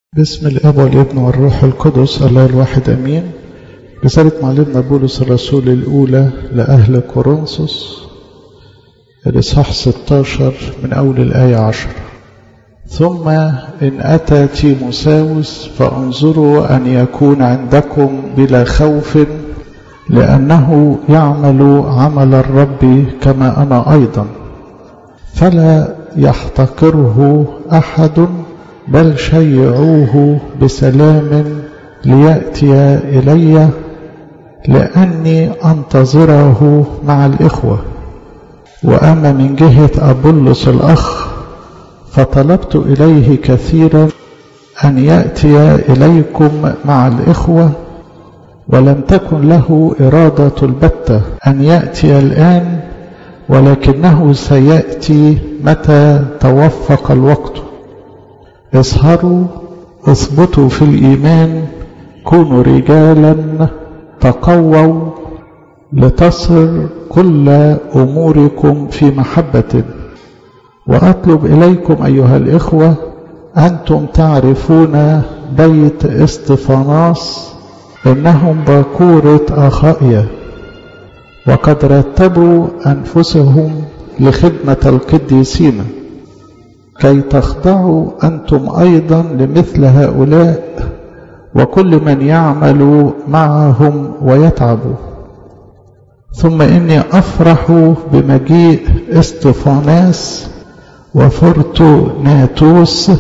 باسم الاب والابن والروح القدس الله الواحد امين رسالة معلمنا بولس الرسول الاولى لاهل كورنثوس الاصحاح 16 من اول الايه 10 ثم ان اتى تيموساوس فانظروا ان يكون عندكم بلا خوف لانه يعمل عمل الرب كما انا ايضا فلا يحتقره احد بل شيعوه بسلام لياتي الي لاني انتظره مع الاخوه واما من جهه ابولس الاخ فطلبت اليه كثيرا ان ياتي اليكم مع الاخوه ولم تكن له اراده البته ان ياتي الان ولكنه سياتي متى توفق الوقت اسهروا اثبتوا في الايمان كونوا رجالا تقووا لتصر كل اموركم في محبه واطلب اليكم ايها الاخوه انتم تعرفون بيت استفاناس انهم باكوره اخائيا وقد رتبوا انفسهم لخدمه القديسين كي تخضعوا انتم ايضا لمثل هؤلاء وكل من يعمل معهم ويتعب ثم اني افرح بمجيء استفاناس وفرتوناتوس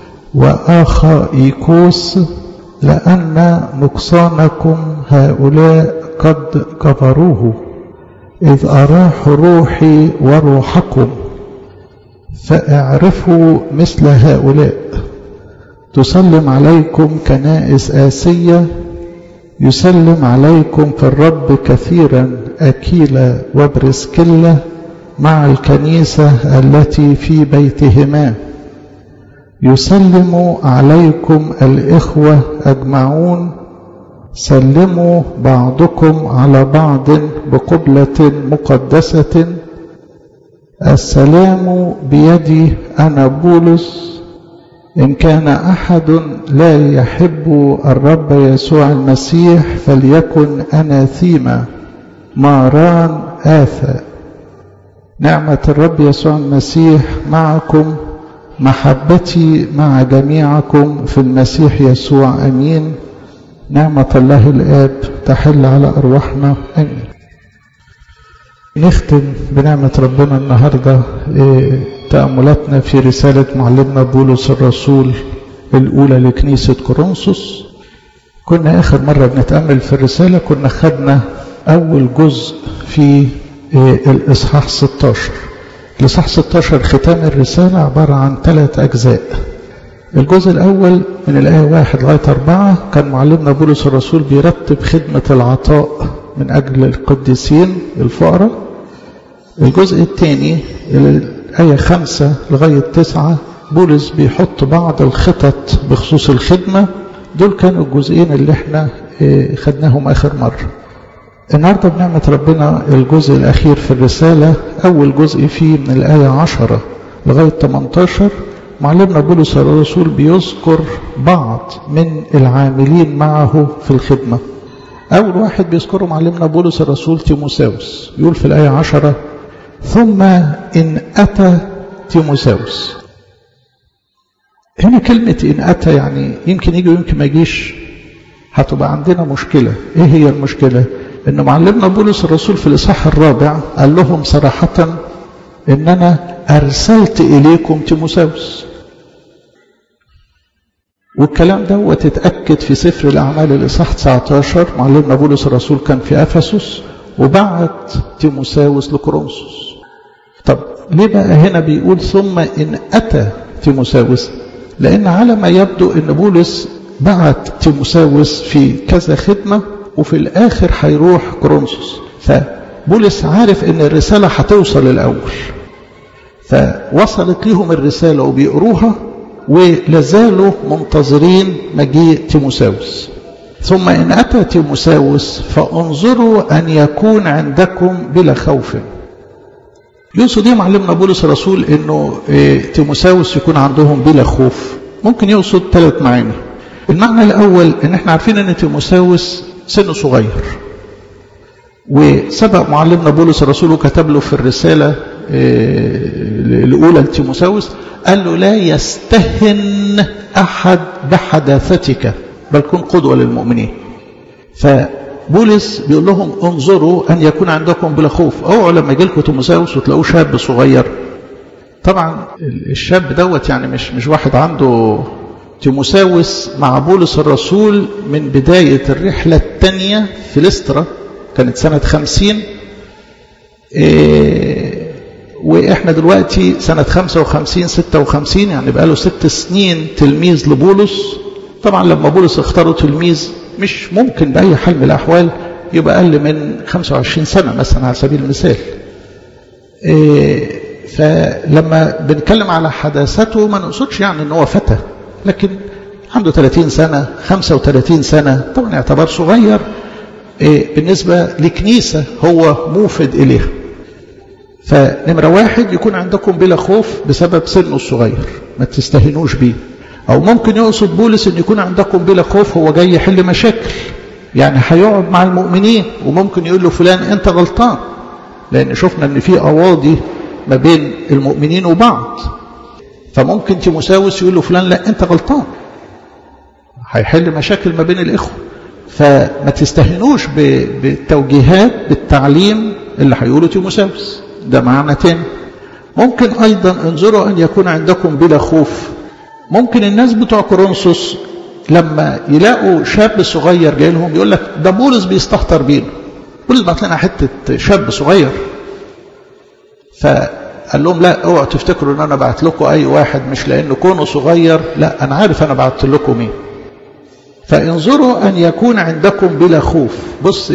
واخايكوس لان نقصانكم هؤلاء قد كبروه اذ اراح روحي وروحكم فاعرفوا مثل هؤلاء تسلم عليكم كنائس آسية يسلم عليكم في الرب كثيرا أكيلا وبرسكيلا مع الكنيسة التي في بيتهما يسلم عليكم الإخوة أجمعون سلموا بعضكم على بعض بقبلة مقدسة السلام بيدي أنا بولس إن كان أحد لا يحب الرب يسوع المسيح فليكن أناثيما ماران آثى نعمة الرب يسوع المسيح معكم محبتي مع جميعكم في المسيح يسوع أمين نعمة الله الآب تحل على أرواحنا أمين نختم بنعمة ربنا النهاردة تأملاتنا في رسالة معلمنا بولس الرسول الأولى لكنيسة كورنثوس كنا آخر مرة بنتأمل في الرسالة كنا خدنا أول جزء في الإصحاح 16 الإصحاح 16 ختام الرسالة عبارة عن ثلاث أجزاء الجزء الأول من الآية واحد لغاية أربعة كان معلمنا بولس الرسول بيرتب خدمة العطاء من أجل القديسين الفقراء الجزء الثاني الآية خمسة لغاية تسعة بولس بيحط بعض الخطط بخصوص الخدمة دول كانوا الجزئين اللي احنا خدناهم آخر مرة النهاردة بنعمة ربنا الجزء الأخير في الرسالة أول جزء فيه من الآية عشرة لغاية 18 معلمنا بولس الرسول بيذكر بعض من العاملين معه في الخدمة أول واحد بيذكره معلمنا بولس الرسول تيموساوس يقول في الآية عشرة ثم إن أتى تيموساوس هنا كلمة إن أتى يعني يمكن يجي ويمكن ما يجيش هتبقى عندنا مشكلة إيه هي المشكلة إن معلمنا بولس الرسول في الإصحاح الرابع قال لهم صراحة إن أنا أرسلت إليكم تيموساوس والكلام ده وتتأكد في سفر الأعمال الإصحاح 19 معلمنا بولس الرسول كان في أفسس وبعت تيموساوس لكورنثوس طب ليه بقى هنا بيقول ثم إن أتى تيموساوس لأن على ما يبدو إن بولس بعت تيموساوس في كذا خدمة وفي الآخر هيروح كورنثوس فبولس عارف إن الرسالة هتوصل الأول فوصلت لهم الرسالة وبيقروها ولازالوا منتظرين مجيء تيموساوس ثم إن أتى تيموساوس فانظروا أن يكون عندكم بلا خوف يقصد ايه معلمنا بولس الرسول انه إيه تيموساوس يكون عندهم بلا خوف ممكن يقصد ثلاث معاني المعنى الأول إن احنا عارفين إن تيموساوس سنه صغير وسبق معلمنا بولس الرسول وكتب له في الرسالة الأولى لتيموساوس قال له لا يستهن أحد بحداثتك بل كن قدوة للمؤمنين فبولس بيقول لهم انظروا أن يكون عندكم بلا خوف اوعوا لما يجي لكم تيموساوس وتلاقوه شاب صغير طبعا الشاب دوت يعني مش مش واحد عنده تيموساوس مع بولس الرسول من بداية الرحلة الثانية في لسترا كانت سنة خمسين إيه وإحنا دلوقتي سنة خمسة وخمسين ستة وخمسين يعني بقاله ست سنين تلميذ لبولس طبعا لما بولس اختاروا تلميذ مش ممكن بأي حال من الأحوال يبقى أقل من 25 سنة مثلا على سبيل المثال إيه فلما بنتكلم على حداثته ما نقصدش يعني ان هو فتى لكن عنده 30 سنة 35 سنة طبعا يعتبر صغير إيه بالنسبة لكنيسة هو موفد إليها فنمرة واحد يكون عندكم بلا خوف بسبب سنه الصغير ما تستهينوش بيه أو ممكن يقصد بولس أن يكون عندكم بلا خوف هو جاي يحل مشاكل يعني هيقعد مع المؤمنين وممكن يقول له فلان أنت غلطان لأن شفنا أن في أواضي ما بين المؤمنين وبعض فممكن تيموساوس يقول له فلان لا أنت غلطان هيحل مشاكل ما بين الإخوة فما تستهنوش بالتوجيهات بالتعليم اللي هيقوله تيموساوس ده معنى تاني ممكن أيضا انظروا أن يكون عندكم بلا خوف ممكن الناس بتوع كورنثوس لما يلاقوا شاب صغير جاي لهم يقول لك ده بولس بيستهتر بينا بولس بعت لنا حته شاب صغير فقال لهم لا اوعوا تفتكروا ان انا بعت لكم اي واحد مش لانه كونه صغير لا انا عارف انا بعت لكم مين فانظروا ان يكون عندكم بلا خوف بص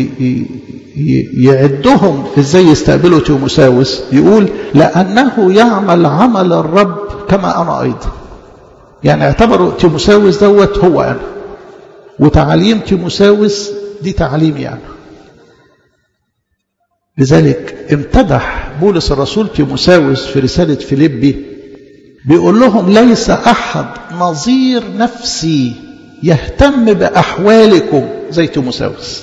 يعدهم ازاي يستقبلوا تيموساوس يقول لانه يعمل عمل الرب كما انا ايضا يعني اعتبروا تيموساوس دوت هو انا وتعاليم تيموساوس دي تعليمي انا لذلك امتدح بولس الرسول تيموساوس في رسالة فيليبي بيقول لهم ليس أحد نظير نفسي يهتم بأحوالكم زي تيموساوس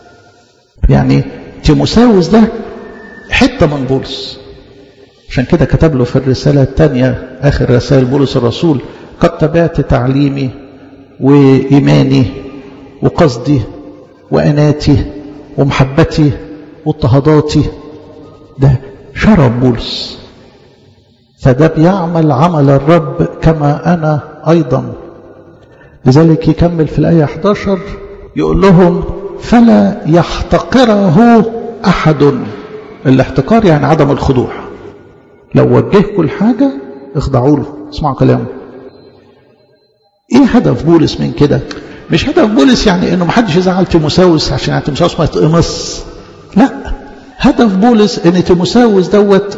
يعني تيموساوس ده حتة من بولس عشان كده كتب له في الرسالة الثانية آخر رسائل بولس الرسول قد تبعت تعليمي وإيماني وقصدي وأناتي ومحبتي واضطهاداتي ده شرب بولس فده بيعمل عمل الرب كما أنا أيضا لذلك يكمل في الآية 11 يقول لهم فلا يحتقره أحد الاحتقار يعني عدم الخضوع لو وجهكم الحاجة اخضعوا له اسمعوا كلامه ايه هدف بولس من كده مش هدف بولس يعني انه محدش يزعل تيموساوس عشان يعني تيموساوس ما يتقمص لا هدف بولس ان تيموساوس دوت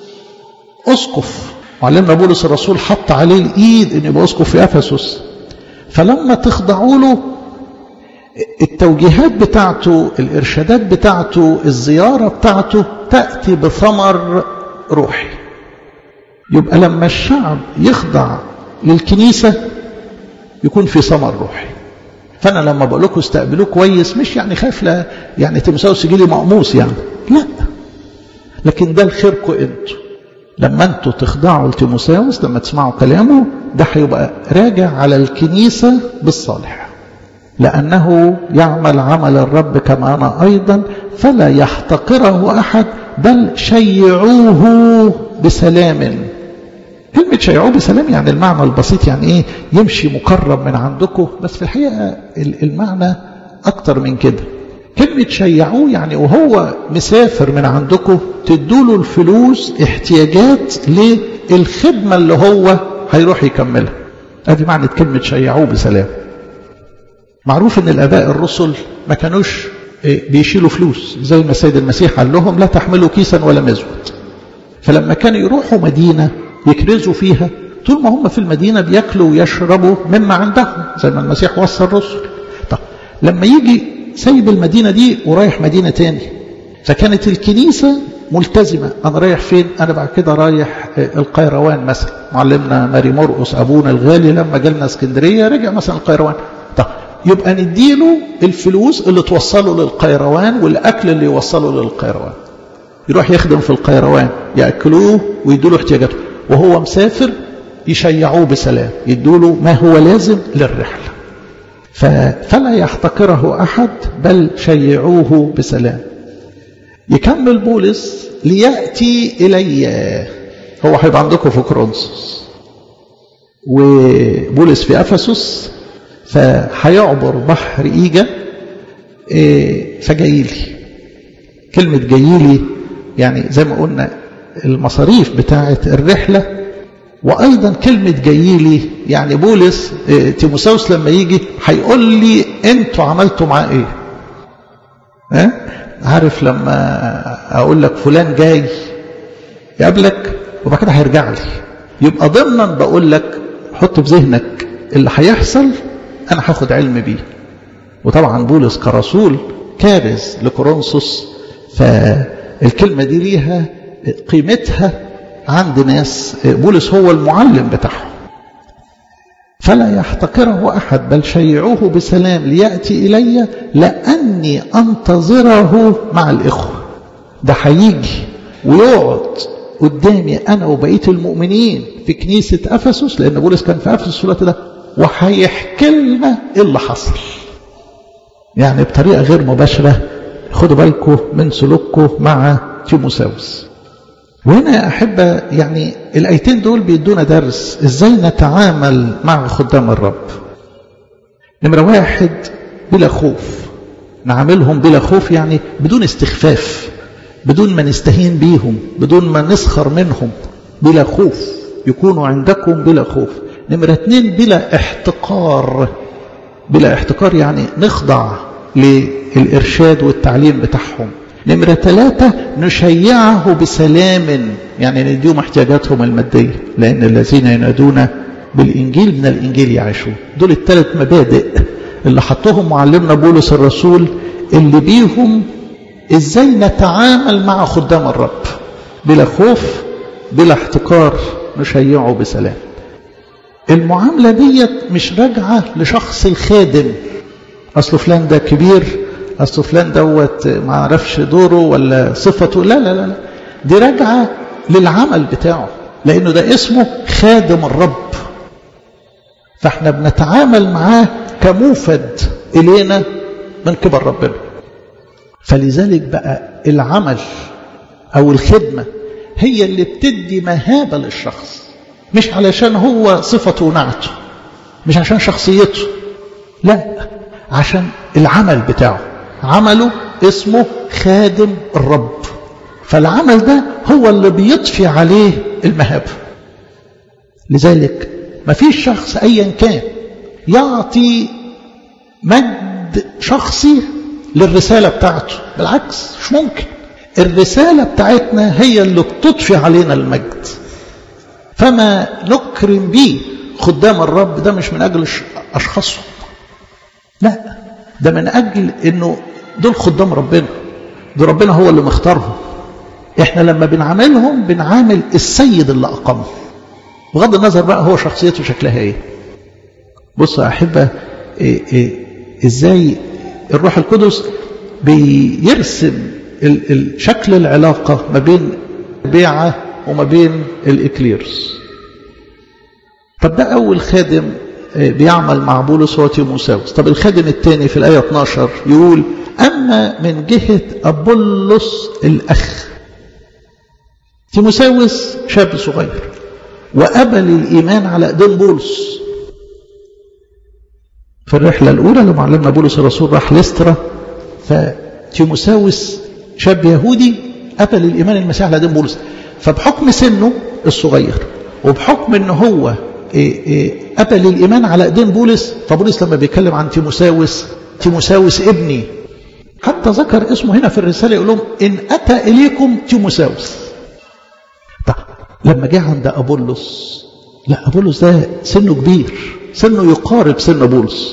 اسقف معلمنا بولس الرسول حط عليه الايد ان يبقى اسقف في افسس فلما تخضعوا له التوجيهات بتاعته الارشادات بتاعته الزياره بتاعته تاتي بثمر روحي يبقى لما الشعب يخضع للكنيسه يكون في ثمر روحي فانا لما بقول لكم استقبلوه كويس مش يعني خايف لا يعني تيموساوس يجي لي مقموص يعني لا لكن ده لخيركم انتوا لما انتوا تخضعوا لتيموساوس لما تسمعوا كلامه ده هيبقى راجع على الكنيسه بالصالح لانه يعمل عمل الرب كما انا ايضا فلا يحتقره احد بل شيعوه بسلام كلمة شيعوه بسلام يعني المعنى البسيط يعني ايه يمشي مكرم من عندكم بس في الحقيقة المعنى أكتر من كده كلمة شيعوه يعني وهو مسافر من عندكم تدوله الفلوس احتياجات للخدمة اللي هو هيروح يكملها ادي معنى كلمة شيعوه بسلام معروف ان الاباء الرسل ما كانوش بيشيلوا فلوس زي ما السيد المسيح قال لهم لا تحملوا كيسا ولا مزود فلما كانوا يروحوا مدينة يكرزوا فيها طول ما هم في المدينة بياكلوا ويشربوا مما عندهم زي ما المسيح وصى الرسل طب لما يجي سايب المدينة دي ورايح مدينة تاني فكانت الكنيسة ملتزمة أنا رايح فين أنا بعد كده رايح القيروان مثلا معلمنا ماري مرقس أبونا الغالي لما جالنا اسكندرية رجع مثلا القيروان طب يبقى نديله الفلوس اللي توصله للقيروان والأكل اللي يوصله للقيروان يروح يخدم في القيروان يأكلوه ويدوا له احتياجاته وهو مسافر يشيعوه بسلام يدوا له ما هو لازم للرحلة فلا يحتقره أحد بل شيعوه بسلام يكمل بولس ليأتي إلي هو هيبقى عندكم في كورنثوس وبولس في أفسس فهيعبر بحر إيجا فجايلي كلمة جايلي يعني زي ما قلنا المصاريف بتاعة الرحلة وأيضا كلمة جايلي يعني بولس تيموساوس لما يجي هيقول لي أنتوا عملتوا معاه إيه ها؟ عارف لما أقول لك فلان جاي يقابلك وبعد كده هيرجع لي يبقى ضمنا بقول لك حط في ذهنك اللي هيحصل أنا هاخد علم بيه وطبعا بولس كرسول كارز لكورنثوس فالكلمة دي ليها قيمتها عند ناس بولس هو المعلم بتاعهم فلا يحتقره أحد بل شيعوه بسلام ليأتي إلي لأني أنتظره مع الإخوة ده هيجي ويقعد قدامي أنا وبقية المؤمنين في كنيسة أفسس لأن بولس كان في أفسس في الوقت ده وهيحكي لنا إيه اللي حصل يعني بطريقة غير مباشرة خدوا بالكم من سلوككم مع تيموساوس وهنا يا أحبة يعني الآيتين دول بيدونا درس إزاي نتعامل مع خدام الرب نمرة واحد بلا خوف نعاملهم بلا خوف يعني بدون استخفاف بدون ما نستهين بيهم بدون ما نسخر منهم بلا خوف يكونوا عندكم بلا خوف نمرة اتنين بلا احتقار بلا احتقار يعني نخضع للإرشاد والتعليم بتاعهم نمرة ثلاثة نشيعه بسلام يعني نديهم احتياجاتهم المادية لأن الذين ينادون بالإنجيل من الإنجيل يعيشون دول الثلاث مبادئ اللي حطهم معلمنا بولس الرسول اللي بيهم إزاي نتعامل مع خدام الرب بلا خوف بلا احتقار نشيعه بسلام المعاملة ديت مش راجعة لشخص الخادم أصل فلان ده كبير أصل فلان دوت ما عرفش دوره ولا صفته لا لا لا دي راجعة للعمل بتاعه لأنه ده اسمه خادم الرب فاحنا بنتعامل معاه كموفد إلينا من كبر ربنا فلذلك بقى العمل أو الخدمة هي اللي بتدي مهابة للشخص مش علشان هو صفته ونعته مش عشان شخصيته لا عشان العمل بتاعه عمله اسمه خادم الرب فالعمل ده هو اللي بيطفي عليه المهابة لذلك ما فيش شخص أيا كان يعطي مجد شخصي للرسالة بتاعته بالعكس مش ممكن الرسالة بتاعتنا هي اللي بتطفي علينا المجد فما نكرم به خدام الرب ده مش من أجل أشخاصهم لا ده من أجل أنه دول خدام ربنا دول ربنا هو اللي مختارهم احنا لما بنعاملهم بنعامل السيد اللي أقامه بغض النظر بقى هو شخصيته شكلها ايه بصوا يا أحبة إيه إيه ازاي الروح القدس بيرسم شكل العلاقة ما بين بيعة وما بين الإكليرس طب ده أول خادم بيعمل مع بولس هو تيموساوس طب الخادم الثاني في الآية 12 يقول أما من جهة أبولس الأخ تيموساوس شاب صغير وقبل الإيمان على إيدين بولس في الرحلة الأولى لما علمنا بولس الرسول راح لسترا فتيموساوس شاب يهودي قبل الإيمان المسيح على إيدين بولس فبحكم سنه الصغير وبحكم ان هو إيه إيه قبل الإيمان على إيدين بولس فبولس لما بيتكلم عن تيموساوس تيموساوس ابني حتى ذكر اسمه هنا في الرسالة يقول لهم إن أتى إليكم تيموساوس طب لما جه عند أبولس لا أبولس ده سنه كبير سنه يقارب سن بولس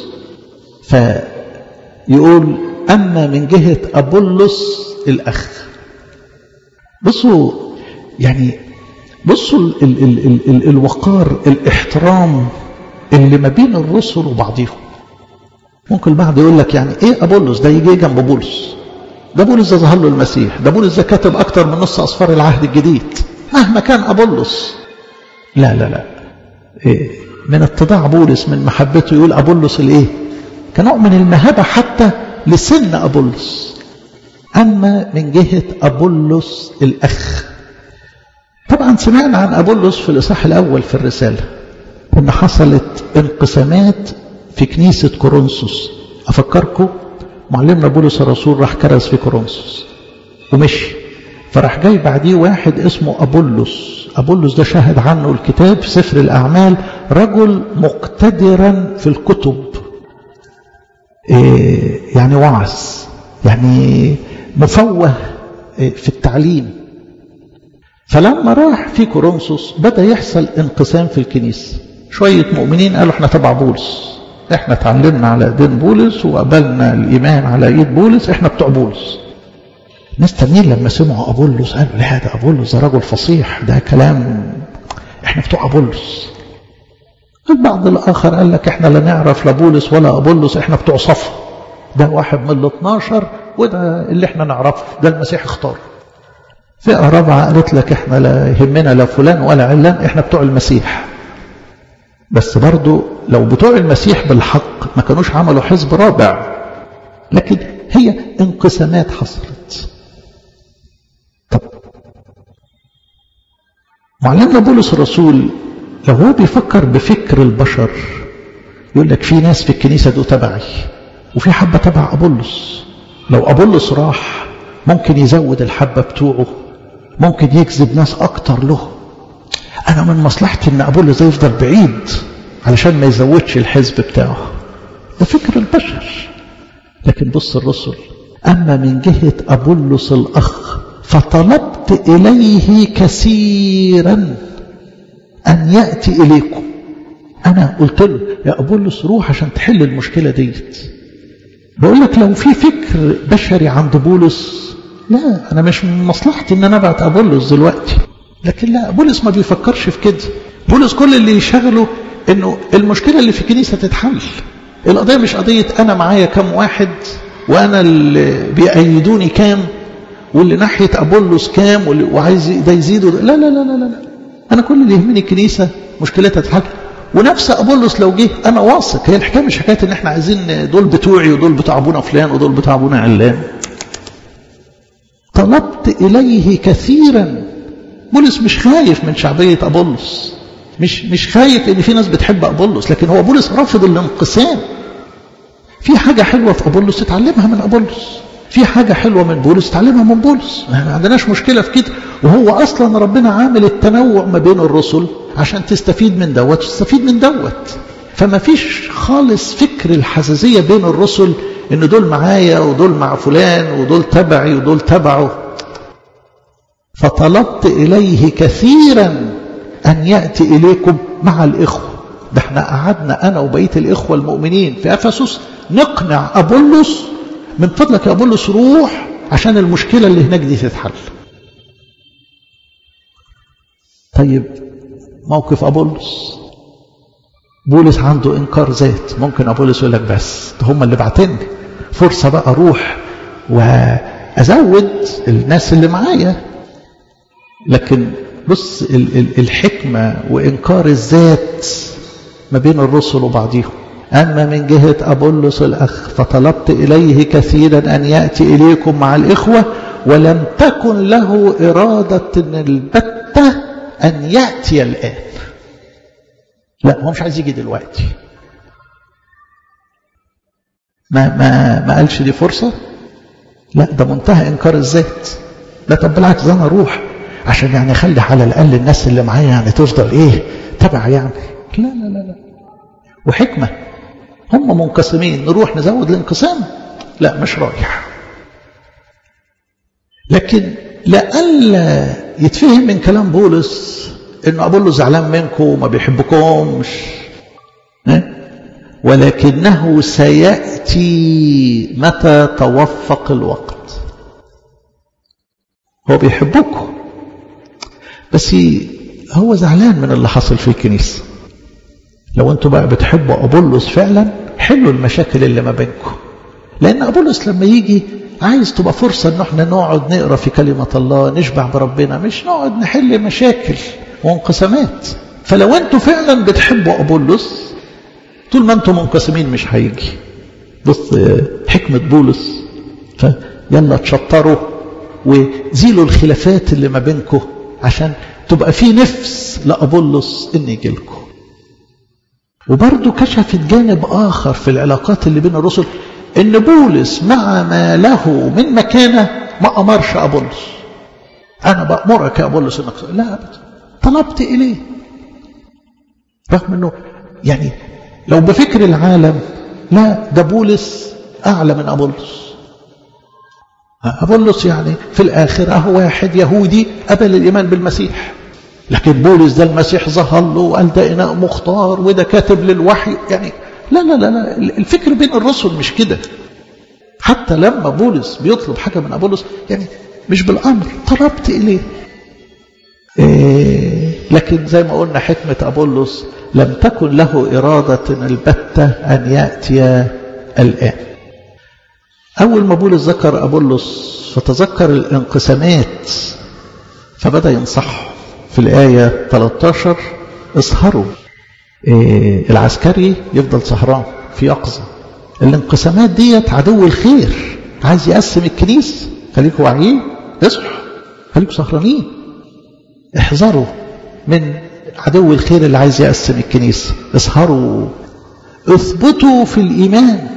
فيقول أما من جهة أبولس الأخ بصوا يعني بصوا ال ال ال ال ال الوقار الاحترام اللي ما بين الرسل وبعضهم ممكن البعض يقول لك يعني ايه ابولس ده يجي جنب بولس ده بولس ده ظهر له المسيح ده بولس ده كاتب اكتر من نص اصفار العهد الجديد مهما كان ابولس لا لا لا إيه من اتضاع بولس من محبته يقول ابولس الايه كنوع من المهابه حتى لسن ابولس اما من جهه ابولس الاخ طبعا سمعنا عن ابولس في الاصحاح الاول في الرساله ان حصلت انقسامات في كنيسه كورنثوس افكركم معلمنا بولس الرسول راح كرز في كورنثوس ومشي فراح جاي بعديه واحد اسمه ابولس ابولس ده شاهد عنه الكتاب في سفر الاعمال رجل مقتدرا في الكتب إيه يعني وعظ يعني مفوه في التعليم فلما راح في كورنثوس بدا يحصل انقسام في الكنيسه شويه مؤمنين قالوا احنا تبع بولس احنا اتعلمنا على ايدين بولس وقبلنا الايمان على ايد بولس احنا بتوع بولس ناس تانيين لما سمعوا ابولس قالوا لا ده ابولس ده رجل فصيح ده كلام احنا بتوع ابولس البعض الاخر قال لك احنا لا نعرف لا بولس ولا ابولس احنا بتوع صفا ده واحد من ال 12 وده اللي احنا نعرفه ده المسيح اختاره فئة رابعة قالت لك احنا لا يهمنا لا فلان ولا علان احنا بتوع المسيح بس برضو لو بتوع المسيح بالحق ما كانوش عملوا حزب رابع لكن هي انقسامات حصلت طب معلمنا بولس الرسول لو هو بيفكر بفكر البشر يقول لك في ناس في الكنيسة دول تبعي وفي حبة تبع أبولس لو أبولس راح ممكن يزود الحبة بتوعه ممكن يجذب ناس أكتر له أنا من مصلحتي إن أبولس ده يفضل بعيد علشان ما يزودش الحزب بتاعه ده فكر البشر لكن بص الرسل أما من جهة أبولس الأخ فطلبت إليه كثيرا أن يأتي إليكم أنا قلت له يا أبولس روح عشان تحل المشكلة ديت بقول لك لو في فكر بشري عند بولس لا أنا مش من مصلحتي إن أنا أبعت أبولس دلوقتي لكن لا بولس ما بيفكرش في كده بولس كل اللي يشغله إنه المشكلة اللي في الكنيسة تتحل القضية مش قضية أنا معايا كم واحد وأنا اللي بيأيدوني كام واللي ناحية أبولس كام واللي وعايز ده يزيد لا لا لا لا لا أنا كل اللي يهمني الكنيسة مشكلتها تتحل ونفس أبولس لو جه أنا واثق هي الحكاية مش حكاية إن إحنا عايزين دول بتوعي ودول بتاع أبونا فلان ودول بتاع أبونا علان طلبت إليه كثيرا بولس مش خايف من شعبية أبولس مش مش خايف ان في ناس بتحب ابولس لكن هو بولس رافض الانقسام في حاجه حلوه في ابولس تتعلمها من ابولس في حاجه حلوه من بولس تتعلمها من بولس ما عندناش مشكله في كده وهو اصلا ربنا عامل التنوع ما بين الرسل عشان تستفيد من دوت وتستفيد من دوت فما فيش خالص فكر الحساسيه بين الرسل ان دول معايا ودول مع فلان ودول تبعي ودول تبعه فطلبت اليه كثيرا أن يأتي إليكم مع الإخوة ده احنا قعدنا أنا وبقية الإخوة المؤمنين في أفسس نقنع أبولس من فضلك يا أبولس روح عشان المشكلة اللي هناك دي تتحل طيب موقف أبولس بولس عنده إنكار ذات ممكن أبولس يقول لك بس ده هم اللي بعتني فرصة بقى أروح وأزود الناس اللي معايا لكن بص الحكمة وإنكار الذات ما بين الرسل وبعضهم أما من جهة أبولس الأخ فطلبت إليه كثيرا أن يأتي إليكم مع الإخوة ولم تكن له إرادة البتة أن يأتي الآن لا هو مش عايز يجي دلوقتي ما ما ما قالش دي فرصة لا ده منتهى إنكار الذات لا طب بالعكس ده أنا أروح عشان يعني اخلي على الاقل الناس اللي معايا يعني تفضل ايه تبع يعني لا لا لا لا وحكمه هم منقسمين نروح نزود الانقسام لا مش رايح لكن لئلا يتفهم من كلام بولس انه ابولس زعلان منكم وما بيحبكمش ولكنه سياتي متى توفق الوقت هو بيحبكم بس هو زعلان من اللي حصل في الكنيسة لو انتوا بقى بتحبوا أبولس فعلا حلوا المشاكل اللي ما بينكم لأن أبولس لما يجي عايز تبقى فرصة ان احنا نقعد نقرا في كلمة الله نشبع بربنا مش نقعد نحل مشاكل وانقسامات فلو انتوا فعلا بتحبوا أبولس طول ما انتوا منقسمين مش هيجي بص حكمة بولس فيلا تشطروا وزيلوا الخلافات اللي ما بينكم عشان تبقى في نفس لأبولس ان يجي لكم وبرضه كشفت جانب آخر في العلاقات اللي بين الرسل ان بولس مع ما له من مكانه ما امرش ابولس انا بامرك يا ابولس انك لا ابدا طلبت اليه رغم انه يعني لو بفكر العالم لا ده بولس اعلى من ابولس ابولس يعني في الاخر اهو واحد يهودي قبل الايمان بالمسيح لكن بولس ده المسيح ظهر له وقال ده اناء مختار وده كاتب للوحي يعني لا لا لا لا الفكر بين الرسل مش كده حتى لما بولس بيطلب حاجة من أبولس يعني مش بالأمر طلبت إليه إيه لكن زي ما قلنا حكمة أبولس لم تكن له إرادة البتة أن يأتي الآن أول ما بولس ذكر أبولس فتذكر الانقسامات فبدأ ينصحه في الآية 13 اسهروا إيه العسكري يفضل سهران في يقظة الانقسامات ديت عدو الخير عايز يقسم الكنيسة خليكوا واعيين اصحوا خليكوا سهرانين احذروا من عدو الخير اللي عايز يقسم الكنيسة اسهروا اثبتوا في الإيمان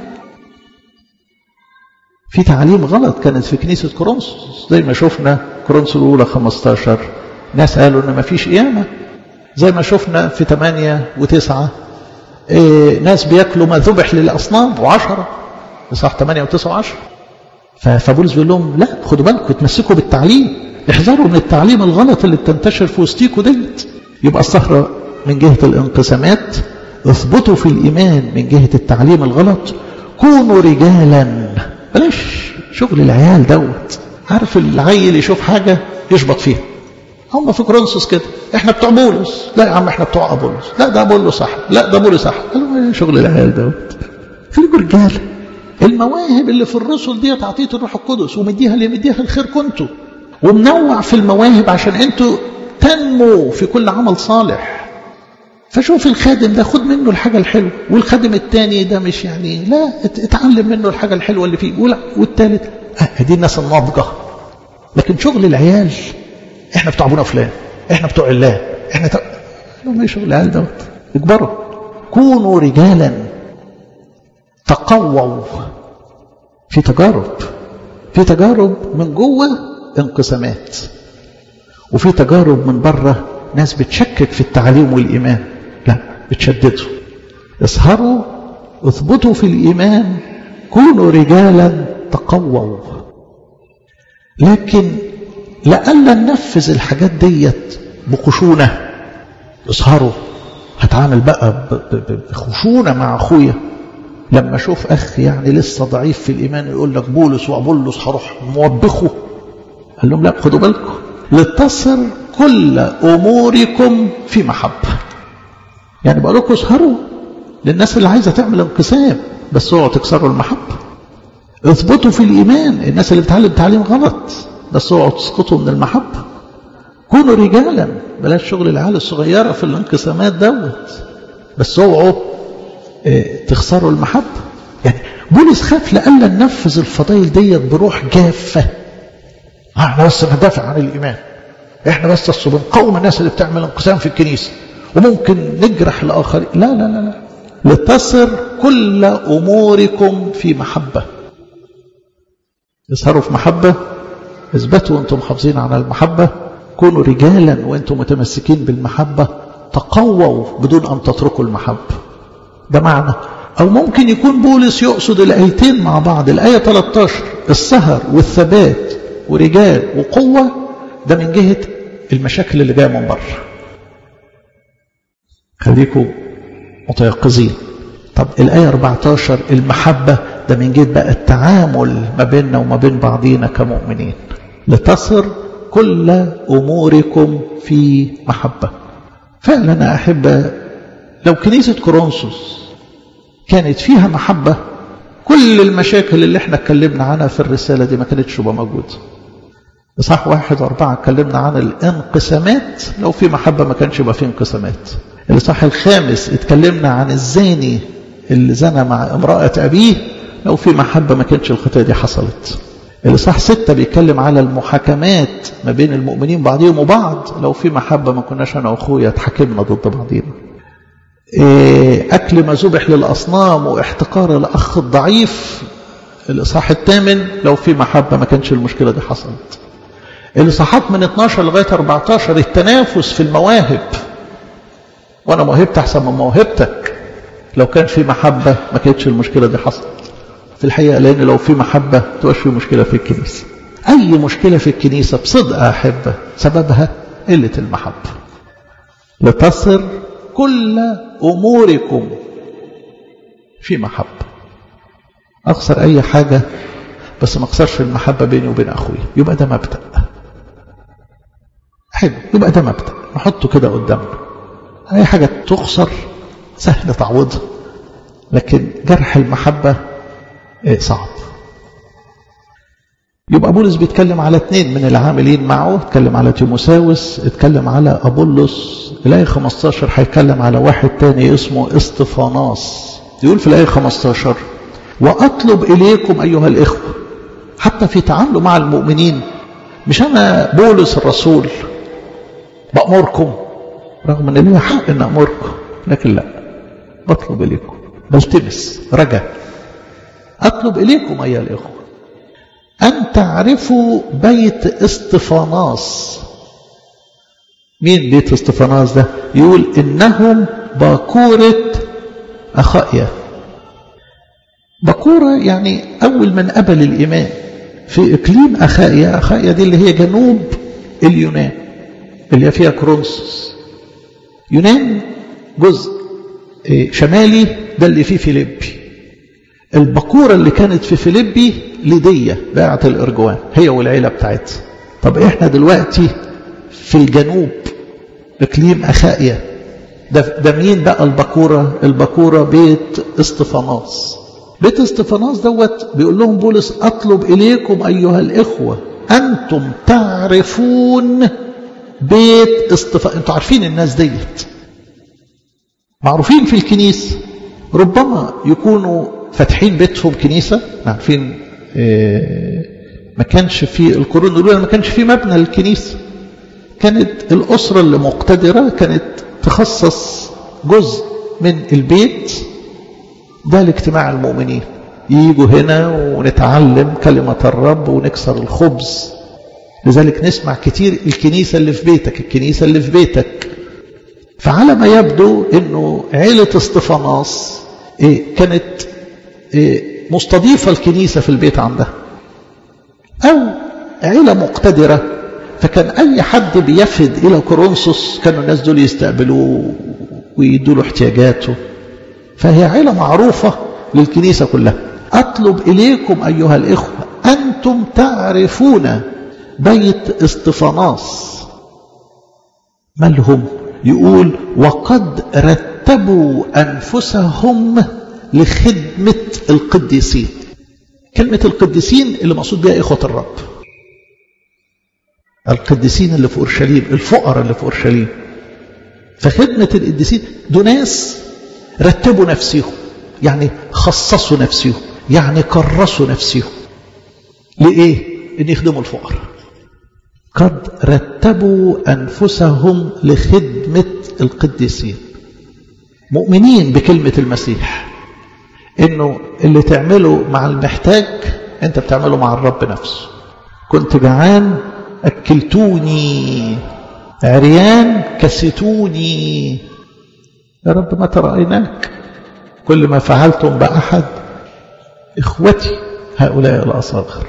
في تعليم غلط كانت في كنيسة كورنثوس زي ما شفنا كورنثوس الأولى 15 ناس قالوا إن ما فيش قيامة زي ما شفنا في 8 و9 إيه ناس بياكلوا ما ذبح للأصنام وعشرة إصحاح 8 و9 و10 فبولس بيقول لهم لا خدوا بالكم تمسكوا بالتعليم احذروا من التعليم الغلط اللي بتنتشر في وسطيكوا ديت يبقى السهرة من جهة الانقسامات اثبتوا في الإيمان من جهة التعليم الغلط كونوا رجالا بلاش شغل العيال دوت عارف العيل يشوف حاجة يشبط فيها هم في كورنثوس كده احنا بتوع بولس لا يا عم احنا بتوع ابولس لا ده بولس صح لا ده بولس صح قالوا شغل العيال دوت خليكوا رجاله المواهب اللي في الرسل دي عطيه الروح القدس ومديها اللي مديها الخير كنتوا ومنوع في المواهب عشان انتوا تنمو في كل عمل صالح فشوف الخادم ده خد منه الحاجة الحلوة والخادم التاني ده مش يعني لا اتعلم منه الحاجة الحلوة اللي فيه والتالت اه دي الناس الناضجة لكن شغل العيال احنا بتوع ابونا فلان احنا بتوع الله احنا ت... ما شغل العيال دوت اكبروا كونوا رجالا تقووا في تجارب في تجارب من جوه انقسامات وفي تجارب من بره ناس بتشكك في التعليم والإيمان لا بتشددوا اسهروا اثبتوا في الإيمان كونوا رجالا تقووا لكن لألا ننفذ الحاجات ديت بخشونة اسهروا هتعامل بقى بخشونة مع أخويا لما أشوف أخ يعني لسه ضعيف في الإيمان يقول لك بولس وأبولس هروح موبخه قال لهم لا خدوا بالكم لتصر كل أموركم في محبة يعني بقول لكم اسهروا للناس اللي عايزة تعمل انقسام بس اوعوا تكسروا المحبة اثبتوا في الإيمان الناس اللي بتعلم تعليم غلط بس اوعوا تسقطوا من المحبة كونوا رجالا بلاش شغل العيال الصغيرة في الانقسامات دوت بس اوعوا اه تخسروا المحبة يعني بولس خاف لألا ننفذ الفضائل ديت بروح جافة احنا بس ندافع عن الإيمان احنا بس اصل بنقاوم الناس اللي بتعمل انقسام في الكنيسة وممكن نجرح الآخرين لا لا لا لا لتصر كل أموركم في محبة اسهروا في محبة اثبتوا وانتم محافظين على المحبة كونوا رجالا وانتم متمسكين بالمحبة تقووا بدون أن تتركوا المحبة ده معنى أو ممكن يكون بولس يقصد الآيتين مع بعض الآية 13 السهر والثبات ورجال وقوة ده من جهة المشاكل اللي جاية من بره خليكم متيقظين طب الآية 14 المحبة ده من جهة بقى التعامل ما بيننا وما بين بعضينا كمؤمنين لتصر كل أموركم في محبة فعلا أحب لو كنيسة كورنثوس كانت فيها محبة كل المشاكل اللي احنا اتكلمنا عنها في الرسالة دي ما كانتش تبقى موجودة إصحاح واحد وأربعة اتكلمنا عن الانقسامات لو في محبة ما كانش يبقى في انقسامات الإصحاح الخامس اتكلمنا عن الزاني اللي زنى مع امرأة أبيه لو في محبة ما كانش الخطية دي حصلت الإصحاح ستة بيتكلم على المحاكمات ما بين المؤمنين بعضهم وبعض لو في محبة ما كناش أنا وأخويا اتحاكمنا ضد بعضينا أكل ما ذبح للأصنام واحتقار الأخ الضعيف الإصحاح الثامن لو في محبة ما كانش المشكلة دي حصلت الإصحاحات من 12 لغاية 14 التنافس في المواهب وأنا موهبتي أحسن من موهبتك لو كان في محبة ما كانتش المشكلة دي حصلت في الحقيقة لأن لو في محبة تبقاش في مشكلة في الكنيسة أي مشكلة في الكنيسة بصدق أحبة سببها قلة المحبة لتصر كل أموركم في محبة أخسر أي حاجة بس ما أخسرش المحبة بيني وبين أخوي يبقى ده مبدأ حلو يبقى ده مبدأ نحطه كده قدامنا أي حاجة تخسر سهل تعوضها لكن جرح المحبة صعب يبقى بولس بيتكلم على اثنين من العاملين معه اتكلم على تيموساوس اتكلم على أبولس الآية 15 هيتكلم على واحد تاني اسمه استفاناس يقول في الآية 15 وأطلب إليكم أيها الإخوة حتى في تعامله مع المؤمنين مش أنا بولس الرسول بأمركم رغم أن لي حق أن أمركم لكن لا بطلب إليكم بلتمس رجا أطلب إليكم أيها الإخوة أن تعرفوا بيت استفاناس مين بيت استفاناس ده يقول إنهم باكورة أخائيا باكورة يعني أول من قبل الإيمان في إقليم أخائيا أخائيا دي اللي هي جنوب اليونان اللي فيها كرونسوس يونان جزء شمالي ده اللي فيه فيليبي البقورة اللي كانت في فيليبي ليدية باعة الإرجوان هي والعيلة بتاعتها طب إحنا دلوقتي في الجنوب إقليم أخائيا ده, ده مين بقى البقورة البقورة بيت استفاناس بيت استفاناس دوت بيقول لهم بولس أطلب إليكم أيها الإخوة أنتم تعرفون بيت استفاناس أنتم عارفين الناس ديت معروفين في الكنيسة ربما يكونوا فاتحين بيتهم كنيسة عارفين ما كانش في القرون الأولى ما كانش في مبنى للكنيسة كانت الأسرة اللي مقتدرة كانت تخصص جزء من البيت ده لاجتماع المؤمنين يجوا هنا ونتعلم كلمة الرب ونكسر الخبز لذلك نسمع كتير الكنيسة اللي في بيتك الكنيسة اللي في بيتك فعلى ما يبدو انه عيلة استفاناس إيه كانت إيه مستضيفة الكنيسة في البيت عندها أو عيلة مقتدرة فكان أي حد بيفد إلى كورنثوس كانوا الناس دول يستقبلوه ويدوا له احتياجاته فهي عيلة معروفة للكنيسة كلها أطلب إليكم أيها الإخوة أنتم تعرفون بيت استفاناس من هم يقول وقد رتبوا أنفسهم لخدمة القديسين كلمة القديسين اللي مقصود بها إخوة الرب القديسين اللي في أورشليم الفقراء اللي في أورشليم فخدمة القديسين دول ناس رتبوا نفسهم يعني خصصوا نفسهم يعني كرسوا نفسهم لإيه؟ إن يخدموا الفقراء قد رتبوا أنفسهم لخدمة القديسين مؤمنين بكلمة المسيح إنه اللي تعمله مع المحتاج أنت بتعمله مع الرب نفسه كنت جعان أكلتوني عريان كستوني يا رب متى رأيناك كل ما فعلتم بأحد إخوتي هؤلاء الأصاغر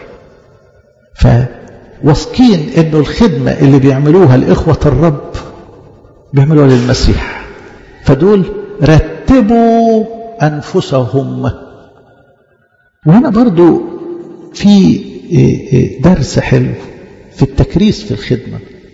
فواثقين إنه الخدمة اللي بيعملوها لإخوة الرب بيعملوها للمسيح فدول رتبوا أنفسهم وهنا برضو في درس حلو في التكريس في الخدمة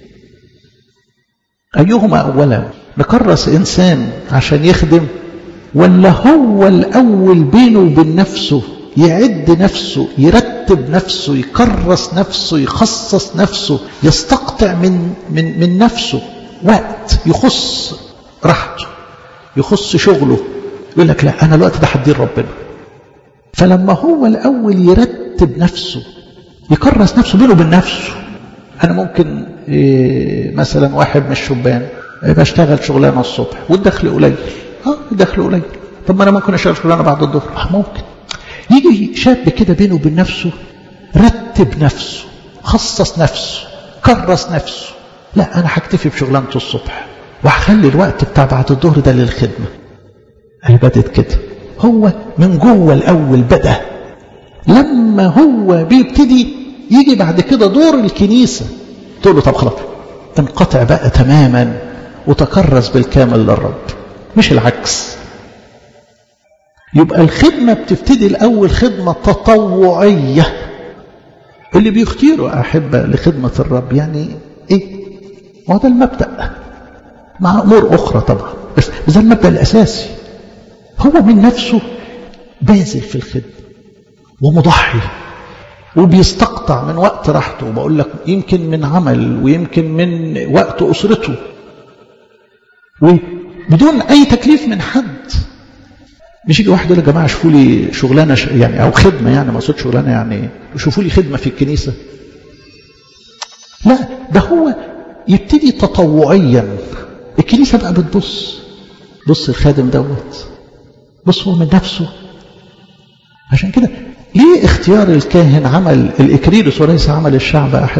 أيهما أولا نكرس إنسان عشان يخدم ولا هو الأول بينه وبين نفسه يعد نفسه يرتب نفسه يكرس نفسه يخصص نفسه يستقطع من, من, من نفسه وقت يخص راحته يخص شغله يقول لك لا أنا الوقت ده هديه ربنا فلما هو الأول يرتب نفسه يكرس نفسه بينه وبين نفسه أنا ممكن إيه مثلا واحد من الشبان بشتغل شغلانة الصبح والدخل قليل اه الدخل قليل طب ما أنا ممكن أشتغل شغلانة بعد الظهر آه ممكن يجي شاب كده بينه وبين نفسه رتب نفسه خصص نفسه كرس نفسه لا أنا هكتفي بشغلانة الصبح وهخلي الوقت بتاع بعد الظهر ده للخدمة هي بدت كده هو من جوه الأول بدأ لما هو بيبتدي يجي بعد كده دور الكنيسة تقول له طب خلاص انقطع بقى تماما وتكرس بالكامل للرب مش العكس يبقى الخدمة بتبتدي الأول خدمة تطوعية اللي بيختيروا أحبة لخدمة الرب يعني إيه ما هو ده المبدأ مع أمور أخرى طبعا بس ده المبدأ الأساسي هو من نفسه باذل في الخدمة ومضحي وبيستقطع من وقت راحته وبقول لك يمكن من عمل ويمكن من وقت أسرته وبدون أي تكليف من حد مش يجي واحد يقول يا جماعة شوفوا لي شغلانة يعني أو خدمة يعني ما أقصدش شغلانة يعني شوفوا لي خدمة في الكنيسة لا ده هو يبتدي تطوعيا الكنيسة بقى بتبص بص الخادم دوت بص هو من نفسه عشان كده ليه اختيار الكاهن عمل الإكريرس وليس عمل الشعب أحب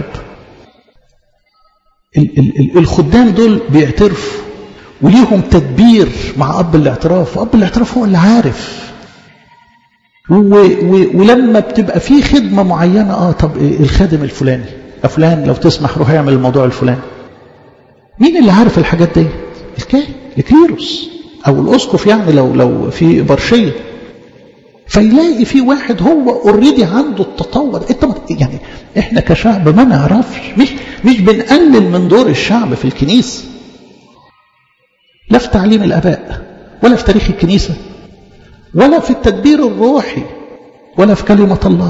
ال ال ال الخدام دول بيعترفوا وليهم تدبير مع أب الاعتراف وأب الاعتراف هو اللي عارف و و ولما بتبقى في خدمة معينة آه طب الخادم الفلاني فلان لو تسمح روح يعمل الموضوع الفلاني مين اللي عارف الحاجات دي الكاهن الكيروس أو الأسقف يعني لو لو في برشية فيلاقي في واحد هو اوريدي عنده التطور انت يعني احنا كشعب ما نعرفش مش مش بنقلل من دور الشعب في الكنيسه لا في تعليم الاباء ولا في تاريخ الكنيسه ولا في التدبير الروحي ولا في كلمه الله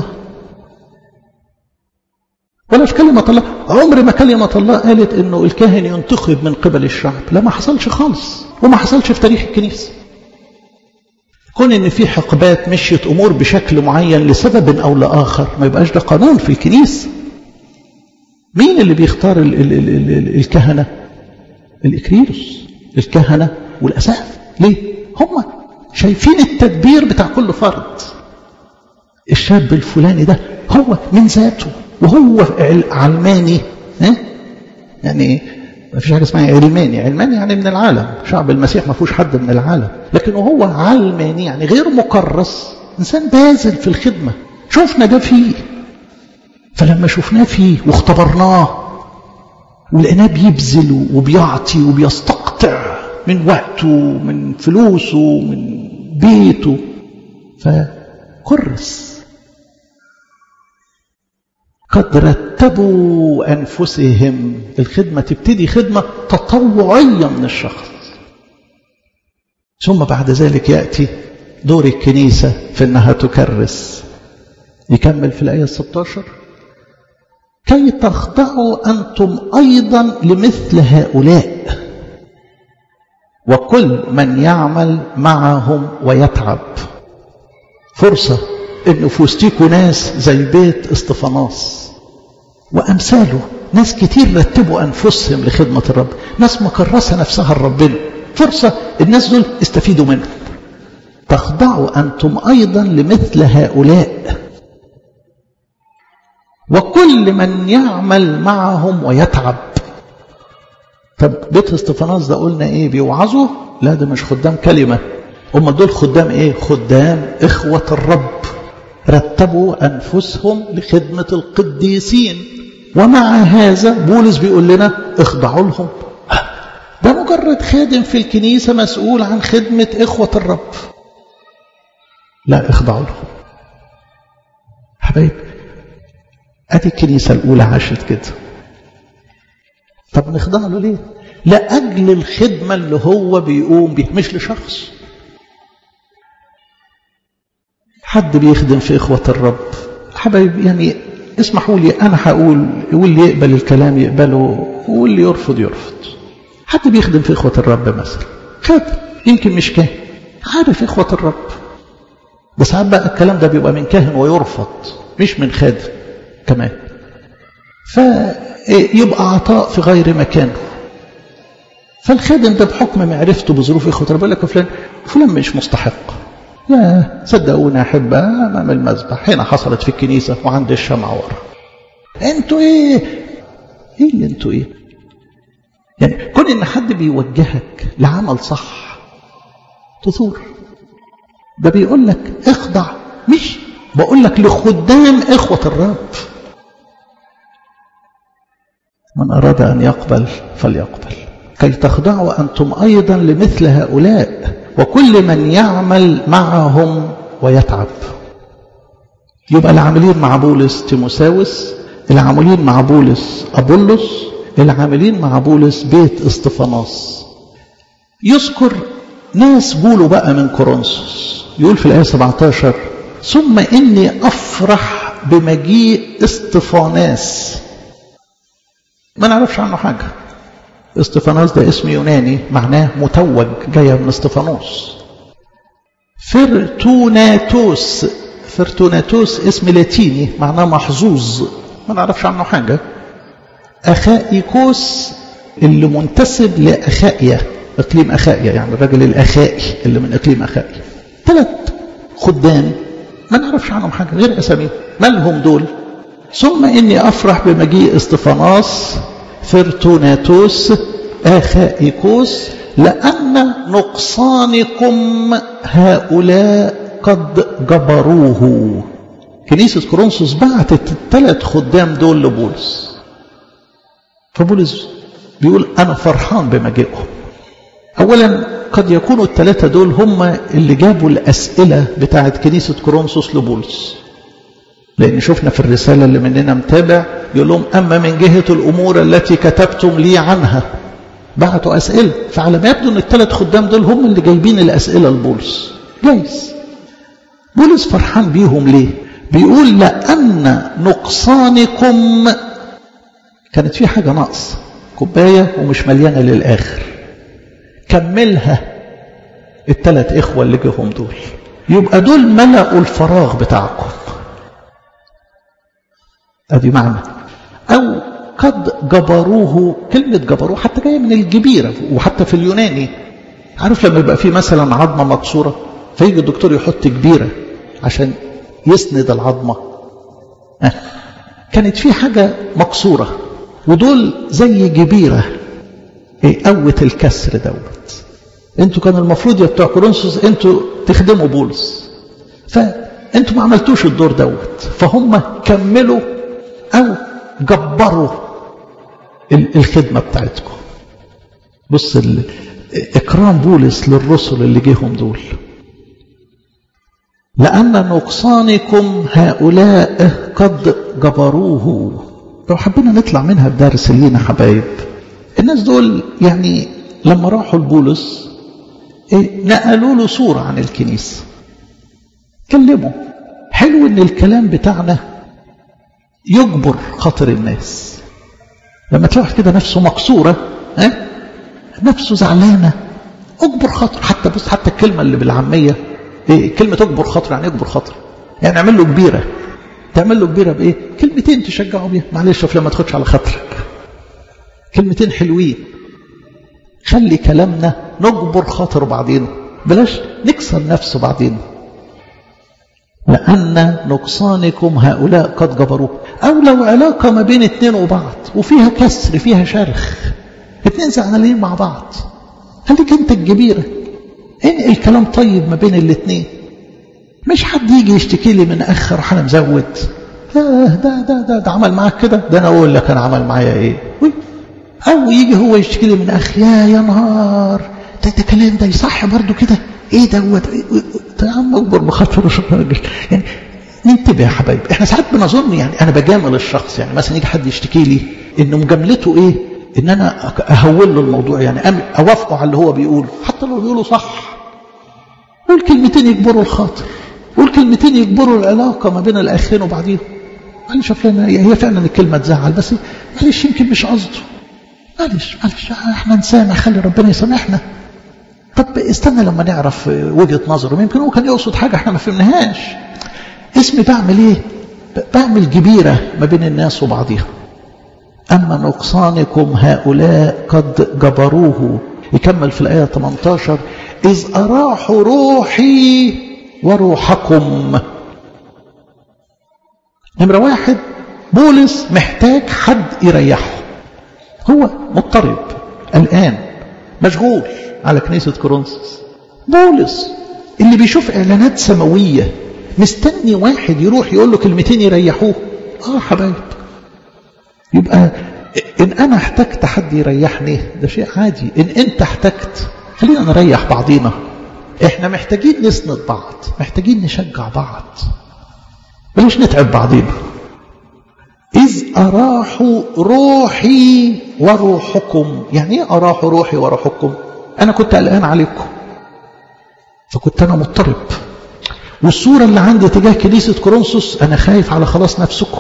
ولا في كلمة الله عمر ما كلمة الله قالت انه الكاهن ينتخب من قبل الشعب لا ما حصلش خالص وما حصلش في تاريخ الكنيسة كون ان في حقبات مشيت امور بشكل معين لسبب او لاخر ما يبقاش ده قانون في الكنيسة مين اللي بيختار ال ال ال ال ال الكهنة الإكريروس الكهنة والأساف ليه هم شايفين التدبير بتاع كل فرد الشاب الفلاني ده هو من ذاته وهو علماني ها؟ يعني ما فيش حاجة اسمها علماني علماني يعني من العالم شعب المسيح ما فيهوش حد من العالم لكن هو علماني يعني غير مكرس إنسان باذل في الخدمة شفنا ده فيه فلما شفناه فيه واختبرناه ولقيناه بيبذل وبيعطي وبيستقطع من وقته من فلوسه من بيته فكرس قد رتبوا أنفسهم الخدمة تبتدي خدمة تطوعية من الشخص ثم بعد ذلك يأتي دور الكنيسة في أنها تكرس يكمل في الآية 16 كي تخضعوا أنتم أيضا لمثل هؤلاء وكل من يعمل معهم ويتعب فرصة ان في وسطيكوا ناس زي بيت استفاناس وامثاله ناس كتير رتبوا انفسهم لخدمه الرب ناس مكرسه نفسها لربنا فرصه الناس دول استفيدوا منهم تخضعوا انتم ايضا لمثل هؤلاء وكل من يعمل معهم ويتعب طب بيت استفاناس ده قلنا ايه بيوعظوا لا ده مش خدام كلمه هم دول خدام ايه خدام اخوه الرب رتبوا أنفسهم لخدمة القديسين ومع هذا بولس بيقول لنا اخضعوا لهم ده مجرد خادم في الكنيسة مسؤول عن خدمة إخوة الرب لا اخضعوا لهم حبايب أدي الكنيسة الأولى عاشت كده طب نخضع له ليه لأجل الخدمة اللي هو بيقوم بيها مش لشخص حد بيخدم في إخوة الرب حبايب يعني اسمحوا لي أنا هقول واللي يقبل الكلام يقبله واللي يرفض يرفض حد بيخدم في إخوة الرب مثلا خادم يمكن مش كاهن عارف إخوة الرب بس ساعات بقى الكلام ده بيبقى من كاهن ويرفض مش من خادم كمان فيبقى عطاء في غير مكانه فالخادم ده بحكم معرفته بظروف إخوة الرب يقول لك فلان فلان مش مستحق يا صدقوني أحب أمام المذبح هنا حصلت في الكنيسة وعند الشمع ورا انتوا ايه ايه اللي انتوا ايه يعني كون ان حد بيوجهك لعمل صح تثور ده بيقول لك اخضع مش بقول لك لخدام اخوة الرب من أراد أن يقبل فليقبل كي تخضعوا أنتم أيضا لمثل هؤلاء وكل من يعمل معهم ويتعب يبقى العاملين مع بولس تيموساوس العاملين مع بولس أبولس العاملين مع بولس بيت استفاناس يذكر ناس جولوا بقى من كورنثوس يقول في الآية 17 ثم إني أفرح بمجيء استفاناس ما نعرفش عنه حاجة استفاناس ده اسم يوناني معناه متوج جاية من استفانوس فرتوناتوس فرتوناتوس اسم لاتيني معناه محظوظ ما نعرفش عنه حاجة أخائيكوس اللي منتسب لأخائيا إقليم أخائيا يعني الرجل الأخائي اللي من إقليم أخائيا ثلاث خدام ما نعرفش عنهم حاجة غير أسامي مالهم دول ثم إني أفرح بمجيء استفاناس فرتوناتوس آخائكوس لأن نقصانكم هؤلاء قد جبروه كنيسة كورنثوس بعتت الثلاث خدام دول لبولس فبولس بيقول أنا فرحان بمجيئهم أولا قد يكونوا الثلاثة دول هم اللي جابوا الأسئلة بتاعت كنيسة كورنثوس لبولس لأن شفنا في الرسالة اللي مننا متابع يقول لهم أما من جهة الأمور التي كتبتم لي عنها بعتوا أسئلة فعلى ما يبدو أن الثلاث خدام دول هم اللي جايبين الأسئلة لبولس جايز بولس فرحان بيهم ليه بيقول لأن نقصانكم كانت في حاجة ناقص كوباية ومش مليانة للآخر كملها الثلاث إخوة اللي جيهم دول يبقى دول ملأوا الفراغ بتاعكم ادي معنى او قد جبروه كلمة جبروه حتى جاية من الجبيرة وحتى في اليوناني عارف لما يبقى في مثلا عظمة مكسورة فيجي الدكتور يحط جبيرة عشان يسند العظمة أه. كانت في حاجة مكسورة ودول زي جبيرة ايه قوة الكسر دوت انتوا كان المفروض يا بتوع كورنثوس انتوا تخدموا بولس فانتوا ما عملتوش الدور دوت فهم كملوا أو جبروا الخدمة بتاعتكم بص إكرام بولس للرسل اللي جيهم دول لأن نقصانكم هؤلاء قد جبروه لو حبينا نطلع منها بدرس لينا حبايب الناس دول يعني لما راحوا لبولس نقلوا له صورة عن الكنيسة كلموا حلو ان الكلام بتاعنا يجبر خاطر الناس لما تلاقي كده نفسه مكسورة ها نفسه زعلانة اجبر خاطر حتى بص حتى الكلمة اللي بالعامية إيه كلمة اجبر خاطر يعني اجبر خاطر يعني اعمل له كبيرة تعمل له كبيرة بايه كلمتين تشجعه بيها معلش شوف لما تاخدش على خاطرك كلمتين حلوين خلي كلامنا نجبر خاطر بعضينا بلاش نكسر نفس بعضينا لأن نقصانكم هؤلاء قد جبروه أو لو علاقة ما بين اتنين وبعض وفيها كسر فيها شرخ اتنين زعلانين مع بعض خليك انت الجبيرة انقل كلام طيب ما بين الاتنين مش حد يجي يشتكي لي من أخ راح أنا مزود ده ده ده ده, ده عمل معاك كده ده أنا أقول لك أنا عمل معايا إيه أو يجي هو يشتكي لي من أخ يا يا نهار ده ده كلام ده يصح برضه كده إيه دوت يا عم اكبر بخاطر راجل يعني ننتبه يا حبايبي احنا ساعات بنظن يعني انا بجامل الشخص يعني مثلا يجي حد يشتكي لي ان مجاملته ايه ان انا اهول له الموضوع يعني اوافقه على اللي هو بيقوله حتى لو بيقوله صح قول كلمتين يجبروا الخاطر قول كلمتين يجبروا العلاقة ما بين الأخين وبعضهم معلش فلان هي فعلا الكلمة تزعل بس معلش يمكن مش قصده معلش معلش احنا نسامح خلي ربنا يسامحنا طب استنى لما نعرف وجهة نظره يمكن هو كان يقصد حاجة احنا ما فهمناهاش اسمي بعمل ايه بعمل جبيرة ما بين الناس وبعضها أما نقصانكم هؤلاء قد جبروه يكمل في الآية 18 إذ أراحوا روحي وروحكم نمرة واحد بولس محتاج حد يريحه هو مضطرب الآن مشغول على كنيسة كورنثوس بولس اللي بيشوف إعلانات سماوية مستني واحد يروح يقول له كلمتين يريحوه آه حبايب يبقى إن أنا احتجت حد يريحني ده شيء عادي إن أنت احتجت خلينا نريح بعضينا احنا محتاجين نسند بعض محتاجين نشجع بعض بلاش نتعب بعضينا إذ أراحوا روحي وروحكم يعني إيه أراحوا روحي وروحكم أنا كنت قلقان عليكم فكنت أنا مضطرب والصورة اللي عندي تجاه كنيسة كورنثوس أنا خايف على خلاص نفسكم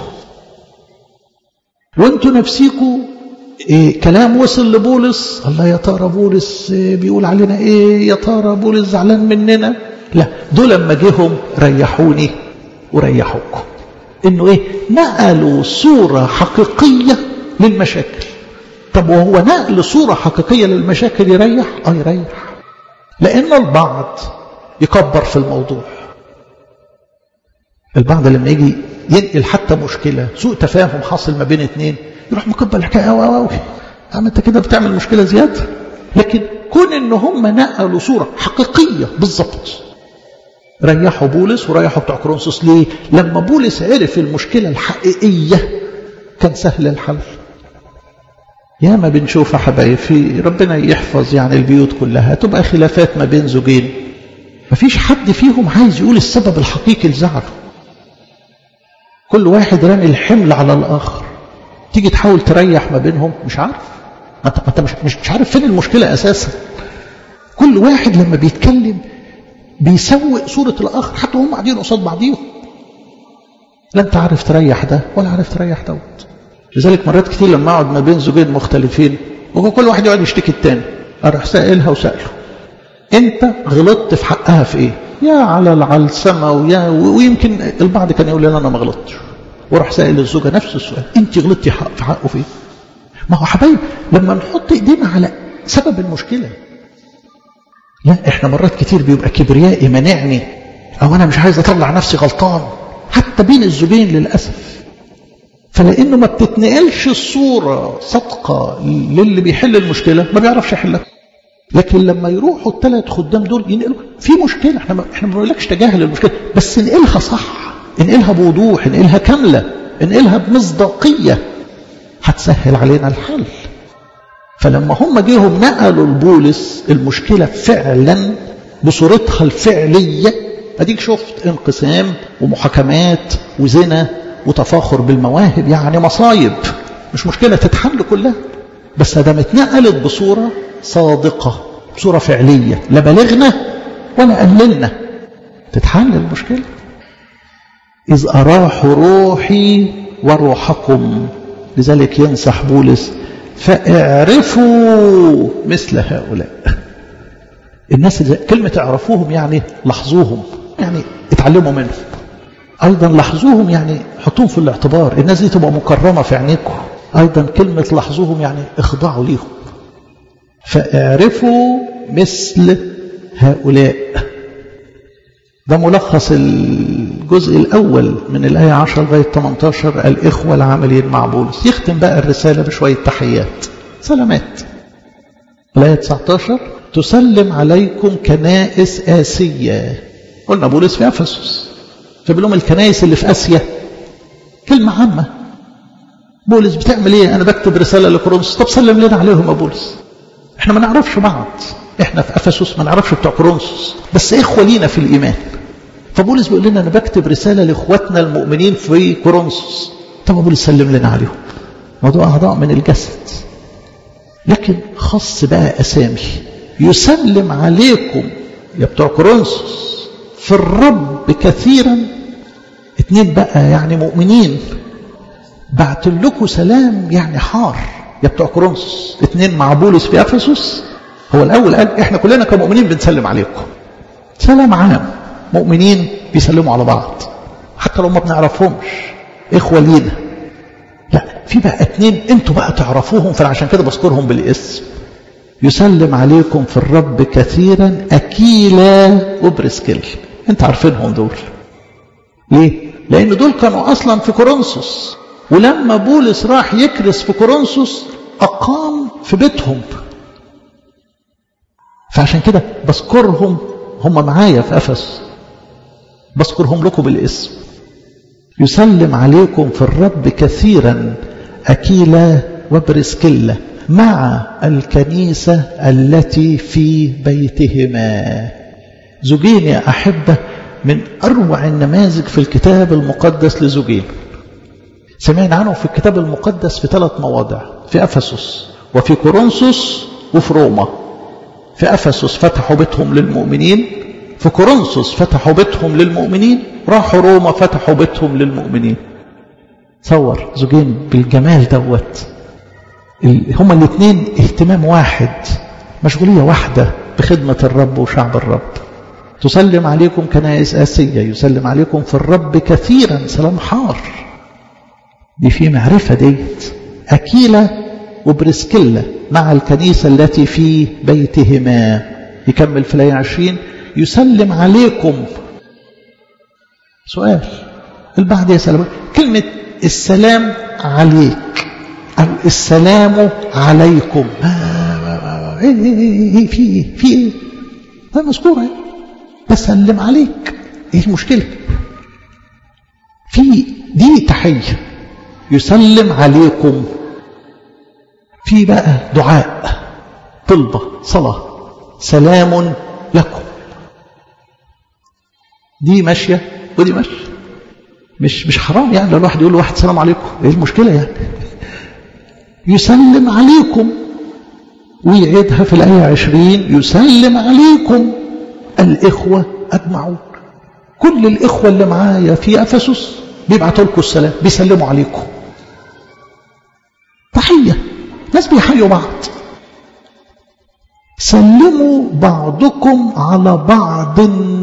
وانتوا نفسيكم إيه كلام وصل لبولس الله يا ترى بولس إيه بيقول علينا ايه يا ترى بولس زعلان مننا لا دول لما جيهم ريحوني وريحوكم انه ايه نقلوا صورة حقيقية للمشاكل طب وهو نقل صورة حقيقية للمشاكل يريح اه يريح لان البعض يكبر في الموضوع البعض لما يجي ينقل حتى مشكلة سوء تفاهم حاصل ما بين اتنين يروح مكبر الحكاية أوي أوي أوي عم انت كده بتعمل مشكلة زيادة لكن كون ان هم نقلوا صورة حقيقية بالظبط ريحوا بولس وريحوا بتوع كورنثوس ليه؟ لما بولس عرف المشكلة الحقيقية كان سهل الحل يا ما بنشوف يا حبايب في ربنا يحفظ يعني البيوت كلها تبقى خلافات ما بين زوجين مفيش حد فيهم عايز يقول السبب الحقيقي لزعله كل واحد رامي الحمل على الآخر تيجي تحاول تريح ما بينهم مش عارف ما انت مش, مش, مش عارف فين المشكلة أساسا كل واحد لما بيتكلم بيسوق صورة الآخر حتى هم قاعدين قصاد بعضيهم لا انت عارف تريح ده ولا عارف تريح دوت لذلك مرات كتير لما اقعد ما بين زوجين مختلفين وهو كل واحد يقعد يشتكي التاني اروح سائلها وسأله انت غلطت في حقها في ايه يا على العلسمة ويا ويمكن البعض كان يقول لي انا ما غلطتش وراح سائل الزوجة نفس السؤال انت غلطتي حق في حقه في ايه ما هو حبايب لما نحط ايدينا على سبب المشكلة لا احنا مرات كتير بيبقى كبريائي منعني او انا مش عايز اطلع نفسي غلطان حتى بين الزوجين للأسف فلانه ما بتتنقلش الصورة صدقة للي بيحل المشكلة ما بيعرفش يحلها لكن لما يروحوا الثلاث خدام دول ينقلوا في مشكلة احنا ما احنا ما بنقولكش تجاهل المشكلة بس انقلها صح انقلها بوضوح انقلها كاملة انقلها بمصداقية هتسهل علينا الحل فلما هم جيهم نقلوا لبولس المشكلة فعلا بصورتها الفعلية اديك شفت انقسام ومحاكمات وزنا وتفاخر بالمواهب يعني مصايب مش مشكلة تتحل كلها بس ده اتنقلت بصورة صادقة بصورة فعلية لا بلغنا ولا قللنا تتحل المشكلة إذ أراح روحي وروحكم لذلك ينصح بولس فاعرفوا مثل هؤلاء الناس اللي كلمة اعرفوهم يعني لاحظوهم يعني اتعلموا منهم أيضا لاحظوهم يعني حطوهم في الاعتبار الناس دي تبقى مكرمة في عينيكم أيضا كلمة لاحظوهم يعني اخضعوا ليهم فاعرفوا مثل هؤلاء ده ملخص الجزء الأول من الآية 10 لغاية 18 الإخوة العاملين مع بولس يختم بقى الرسالة بشوية تحيات سلامات الآية 19 تسلم عليكم كنائس آسية قلنا بولس في أفسس فبيقول لهم الكنائس اللي في آسيا كلمة عامة بولس بتعمل ايه انا بكتب رسالة لكورنثوس طب سلم لنا عليهم يا بولس احنا ما نعرفش بعض احنا في افسس ما نعرفش بتوع كورنثوس بس اخوه لينا في الايمان فبولس بيقول لنا انا بكتب رساله لاخواتنا المؤمنين في كورنثوس طب بولس سلم لنا عليهم موضوع اعضاء من الجسد لكن خص بقى أسامي يسلم عليكم يا بتوع كورنثوس في الرب كثيرا اتنين بقى يعني مؤمنين بعت لكم سلام يعني حار يا بتوع كورنثوس اتنين مع بولس في افسس هو الاول قال احنا كلنا كمؤمنين بنسلم عليكم سلام عام مؤمنين بيسلموا على بعض حتى لو ما بنعرفهمش اخوه لينا لا في بقى اتنين انتوا بقى تعرفوهم فعشان كده بذكرهم بالاسم يسلم عليكم في الرب كثيرا اكيلا وبرسكيل انت عارفينهم دول ليه لان دول كانوا اصلا في كورنثوس ولما بولس راح يكرس في كورنثوس اقام في بيتهم فعشان كده بذكرهم هم معايا في افس بذكرهم لكم بالاسم يسلم عليكم في الرب كثيرا اكيلا وبرسكيلا مع الكنيسه التي في بيتهما زوجين يا احبه من اروع النماذج في الكتاب المقدس لزوجين سمعنا عنه في الكتاب المقدس في ثلاث مواضع في افسس وفي كورنثوس وفي روما في افسس فتحوا بيتهم للمؤمنين في كورنثوس فتحوا بيتهم للمؤمنين راحوا روما فتحوا بيتهم للمؤمنين تصور زوجين بالجمال دوت هما الاثنين اهتمام واحد مشغوليه واحده بخدمه الرب وشعب الرب تسلم عليكم كنائس آسية يسلم عليكم في الرب كثيرا سلام حار دي في معرفة ديت أكيلة وبرسكيلا مع الكنيسة التي في بيتهما يكمل في الآية 20 يسلم عليكم سؤال البعض يسأل كلمة السلام عليك أو السلام عليكم ايه ايه ايه في ايه في ايه ده مذكورة ايه بسلم عليك ايه المشكلة في دي تحية يسلم عليكم في بقى دعاء طلبة صلاة سلام لكم دي ماشية ودي ماشية مش مش حرام يعني لو الواحد يقول لواحد سلام عليكم ايه المشكلة يعني يسلم عليكم ويعيدها في الآية عشرين يسلم عليكم الإخوة أجمعون كل الإخوة اللي معايا في أفسس بيبعتوا لكم السلام بيسلموا عليكم تحية ناس بيحيوا بعض سلموا بعضكم على بعض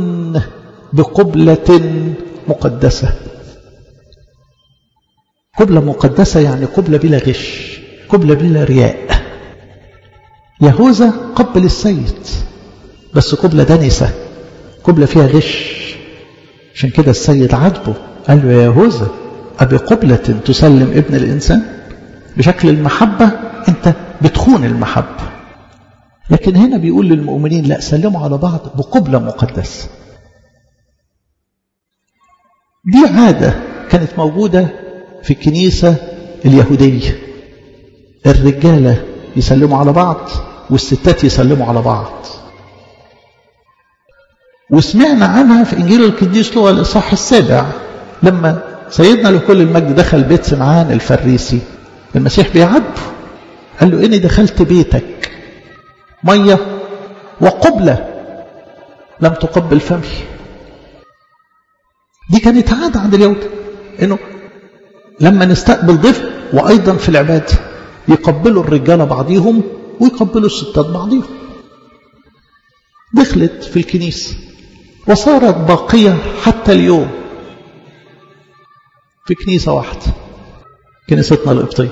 بقبلة مقدسة قبلة مقدسة يعني قبلة بلا غش قبلة بلا رياء يهوذا قبل السيد بس قبلة دنسة قبلة فيها غش عشان كده السيد عاتبه قال له يا يهوذا أبي قبلة تسلم ابن الإنسان بشكل المحبة أنت بتخون المحبة لكن هنا بيقول للمؤمنين لا سلموا على بعض بقبلة مقدسة دي عادة كانت موجودة في الكنيسة اليهودية الرجالة يسلموا على بعض والستات يسلموا على بعض وسمعنا عنها في إنجيل القديس لوقا الإصحاح السابع لما سيدنا لكل المجد دخل بيت سمعان الفريسي المسيح بيعاتبه قال له إني دخلت بيتك مية وقبلة لم تقبل فمي دي كانت عادة عند اليهود إنه لما نستقبل ضيف وأيضا في العبادة يقبلوا الرجالة بعضيهم ويقبلوا الستات بعضيهم دخلت في الكنيسة وصارت باقية حتى اليوم في كنيسة واحدة كنيستنا القبطية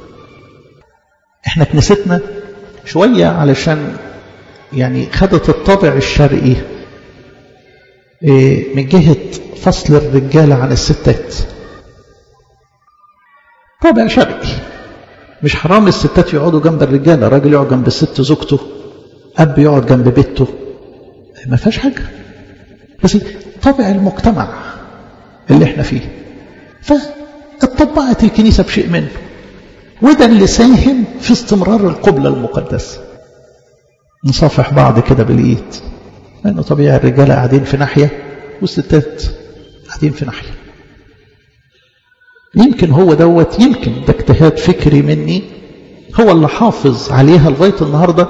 احنا كنيستنا شوية علشان يعني خدت الطابع الشرقي من جهة فصل الرجالة عن الستات طابع شرقي مش حرام الستات يقعدوا جنب الرجالة راجل يقعد جنب الست زوجته أب يقعد جنب بيته ما فيهاش حاجة بس طبع المجتمع اللي احنا فيه فاتطبعت الكنيسة بشيء منه وده اللي ساهم في استمرار القبلة المقدسة نصافح بعض كده بالإيد لأنه طبيعي الرجالة قاعدين في ناحية والستات قاعدين في ناحية يمكن هو دوت يمكن ده اجتهاد فكري مني هو اللي حافظ عليها لغاية النهاردة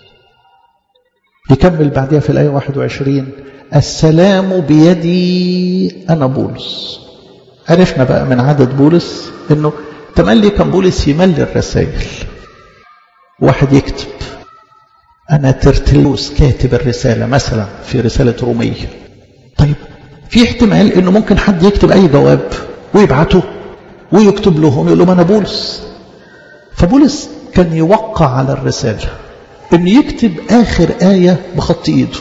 يكمل بعدها في الآية 21 السلام بيدي أنا بولس عرفنا بقى من عدد بولس أنه تملي كان بولس يملي الرسائل واحد يكتب أنا ترتلوس كاتب الرسالة مثلا في رسالة رومية طيب في احتمال أنه ممكن حد يكتب أي جواب ويبعته ويكتب لهم يقول لهم أنا بولس فبولس كان يوقع على الرسالة أنه يكتب آخر آية بخط إيده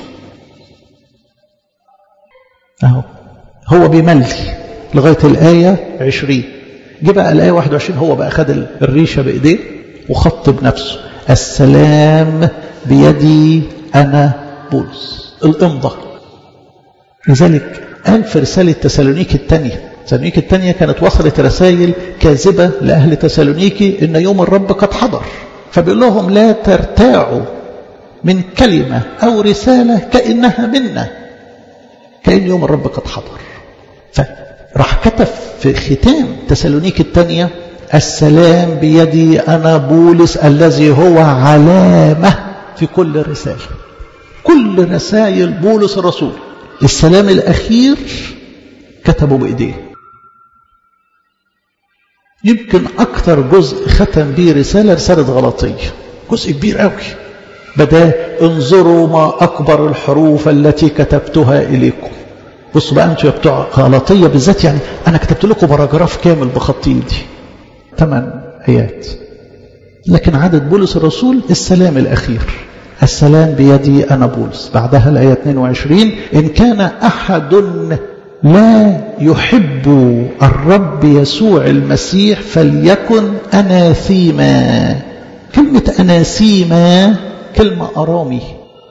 أهو هو بيملي لغاية الآية عشرين جه بقى الآية 21 هو بقى خد الريشة بإيديه وخط بنفسه السلام بيدي أنا بولس الإمضة لذلك قال في رسالة تسالونيكي الثانية تسالونيكي الثانية كانت وصلت رسائل كاذبة لأهل تسالونيكي إن يوم الرب قد حضر فبيقول لهم لا ترتاعوا من كلمة أو رسالة كأنها منا كأن يوم الرب قد حضر فراح كتب في ختام تسالونيكي الثانية السلام بيدي أنا بولس الذي هو علامة في كل رسالة كل رسائل بولس الرسول السلام الأخير كتبه بإيديه يمكن أكثر جزء ختم به رسالة رسالة غلطية جزء كبير قوي بدأ انظروا ما أكبر الحروف التي كتبتها إليكم بصوا بقى أنتوا يا بتوع غلطية بالذات يعني أنا كتبت لكم باراجراف كامل بخط إيدي ثمان آيات لكن عدد بولس الرسول السلام الأخير السلام بيدي أنا بولس بعدها الآية 22 إن كان أحد لا يحب الرب يسوع المسيح فليكن أناثيما كلمة أناثيما كلمة أرامي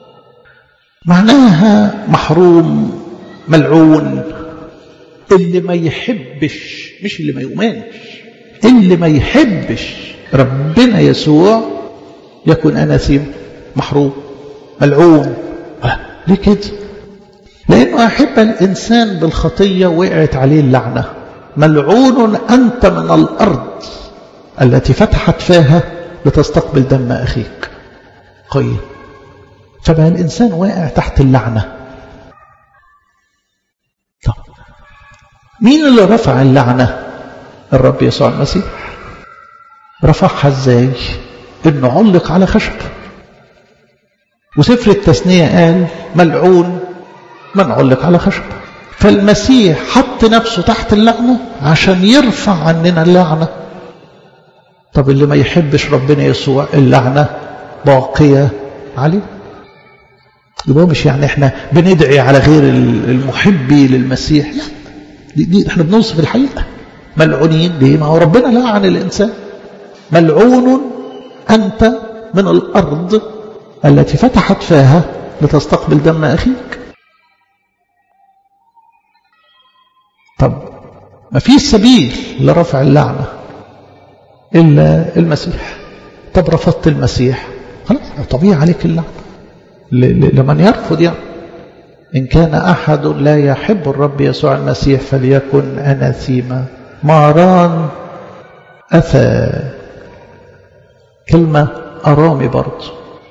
معناها محروم ملعون اللي ما يحبش مش اللي ما يؤمنش اللي ما يحبش ربنا يسوع يكون أناثيم محروم ملعون أه ليه كده لأنه أحب الإنسان بالخطية وقعت عليه اللعنة ملعون أنت من الأرض التي فتحت فاها لتستقبل دم أخيك قيم فبقى الإنسان واقع تحت اللعنة طب مين اللي رفع اللعنة الرب يسوع المسيح رفعها ازاي انه علق على خشب وسفر التثنية قال ملعون من علق على خشب فالمسيح حط نفسه تحت اللعنة عشان يرفع عننا اللعنة طب اللي ما يحبش ربنا يسوع اللعنة باقية عليه يبقى مش يعني احنا بندعي على غير المحبي للمسيح لا دي, دي احنا بنوصف الحقيقة ملعونين ليه ما هو ربنا لعن الإنسان ملعون أنت من الأرض التي فتحت فاها لتستقبل دم أخيك طب ما فيش سبيل لرفع اللعنة إلا المسيح طب رفضت المسيح خلاص طبيعي عليك اللعنة لمن يرفض يعني إن كان أحد لا يحب الرب يسوع المسيح فليكن أناثيما ماران أثى كلمة أرامي برضه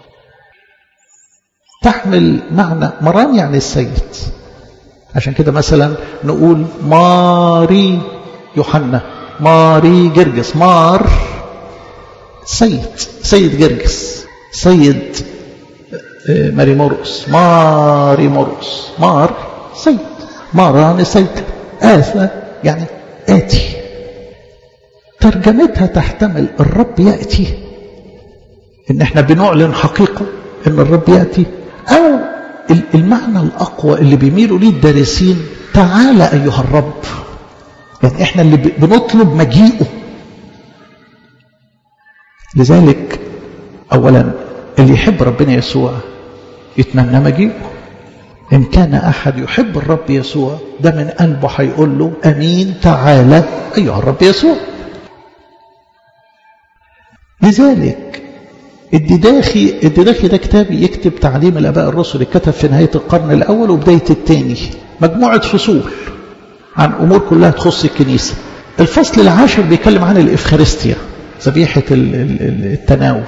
تحمل معنى مران يعني السيد عشان كده مثلا نقول ماري يوحنا ماري جرجس مار سيد سيد جرجس سيد ماري مرقس ماري مرقس مار سيد ماران السيد آثى يعني آتي ترجمتها تحتمل الرب يأتي إن احنا بنعلن حقيقة إن الرب يأتي أو المعنى الأقوى اللي بيميلوا ليه الدارسين تعالى أيها الرب يعني احنا اللي بنطلب مجيئه لذلك أولا اللي يحب ربنا يسوع يتمنى مجيئه إن كان أحد يحب الرب يسوع ده من قلبه هيقول له أمين تعالى أيها الرب يسوع لذلك الدداخي الدداخي ده كتاب يكتب تعليم الآباء الرسل اتكتب في نهاية القرن الأول وبداية الثاني مجموعة فصول عن أمور كلها تخص الكنيسة الفصل العاشر بيتكلم عن الإفخارستيا ذبيحة التناول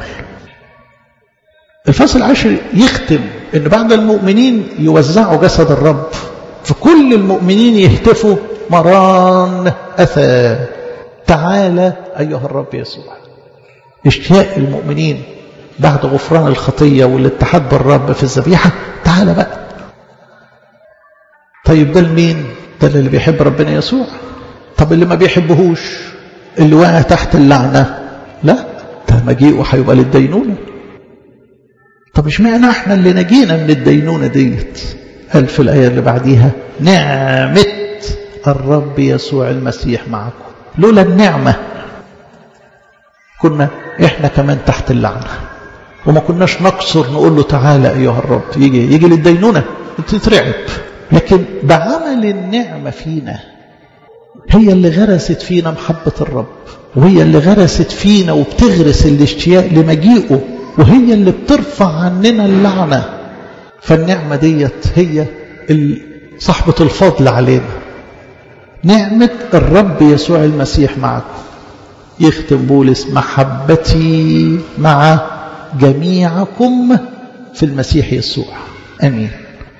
الفصل العاشر يختم ان بعد المؤمنين يوزعوا جسد الرب فكل المؤمنين يهتفوا مران أثى تعالى أيها الرب يسوع اشتياق المؤمنين بعد غفران الخطية والاتحاد بالرب في الذبيحة تعالى بقى طيب ده لمين ده اللي بيحب ربنا يسوع طب اللي ما بيحبهوش اللي واقع تحت اللعنة لا ده مجيئه هيبقى للدينونة طب اشمعنى احنا اللي نجينا من الدينونة ديت قال في الآية اللي بعديها نعمة الرب يسوع المسيح معكم لولا النعمة كنا احنا كمان تحت اللعنة وما كناش نقصر نقول له تعالى أيها الرب يجي يجي للدينونة تترعب لكن بعمل النعمة فينا هي اللي غرست فينا محبة الرب وهي اللي غرست فينا وبتغرس الاشتياق لمجيئه وهي اللي بترفع عننا اللعنة فالنعمة ديت هي صاحبة الفضل علينا نعمة الرب يسوع المسيح معكم يختم بولس محبتي مع جميعكم في المسيح يسوع أمين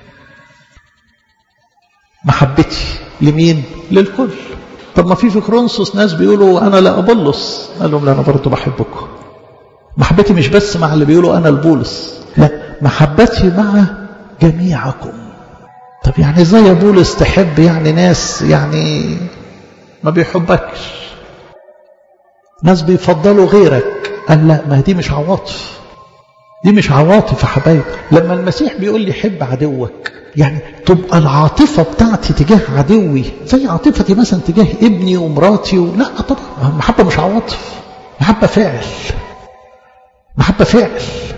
محبتي لمين للكل طب ما في في كرونسوس ناس بيقولوا أنا لا أبلص قال لهم لا أنا برضو بحبكم محبتي مش بس مع اللي بيقولوا أنا البولس لا محبتي مع جميعكم طب يعني ازاي يا بولس تحب يعني ناس يعني ما بيحبكش ناس بيفضلوا غيرك قال لا ما دي مش عواطف دي مش عواطف يا حبايب لما المسيح بيقول لي حب عدوك يعني تبقى العاطفة بتاعتي تجاه عدوي زي عاطفتي مثلا تجاه ابني ومراتي و... لا طبعا محبة مش عواطف محبة فعل محبة فعل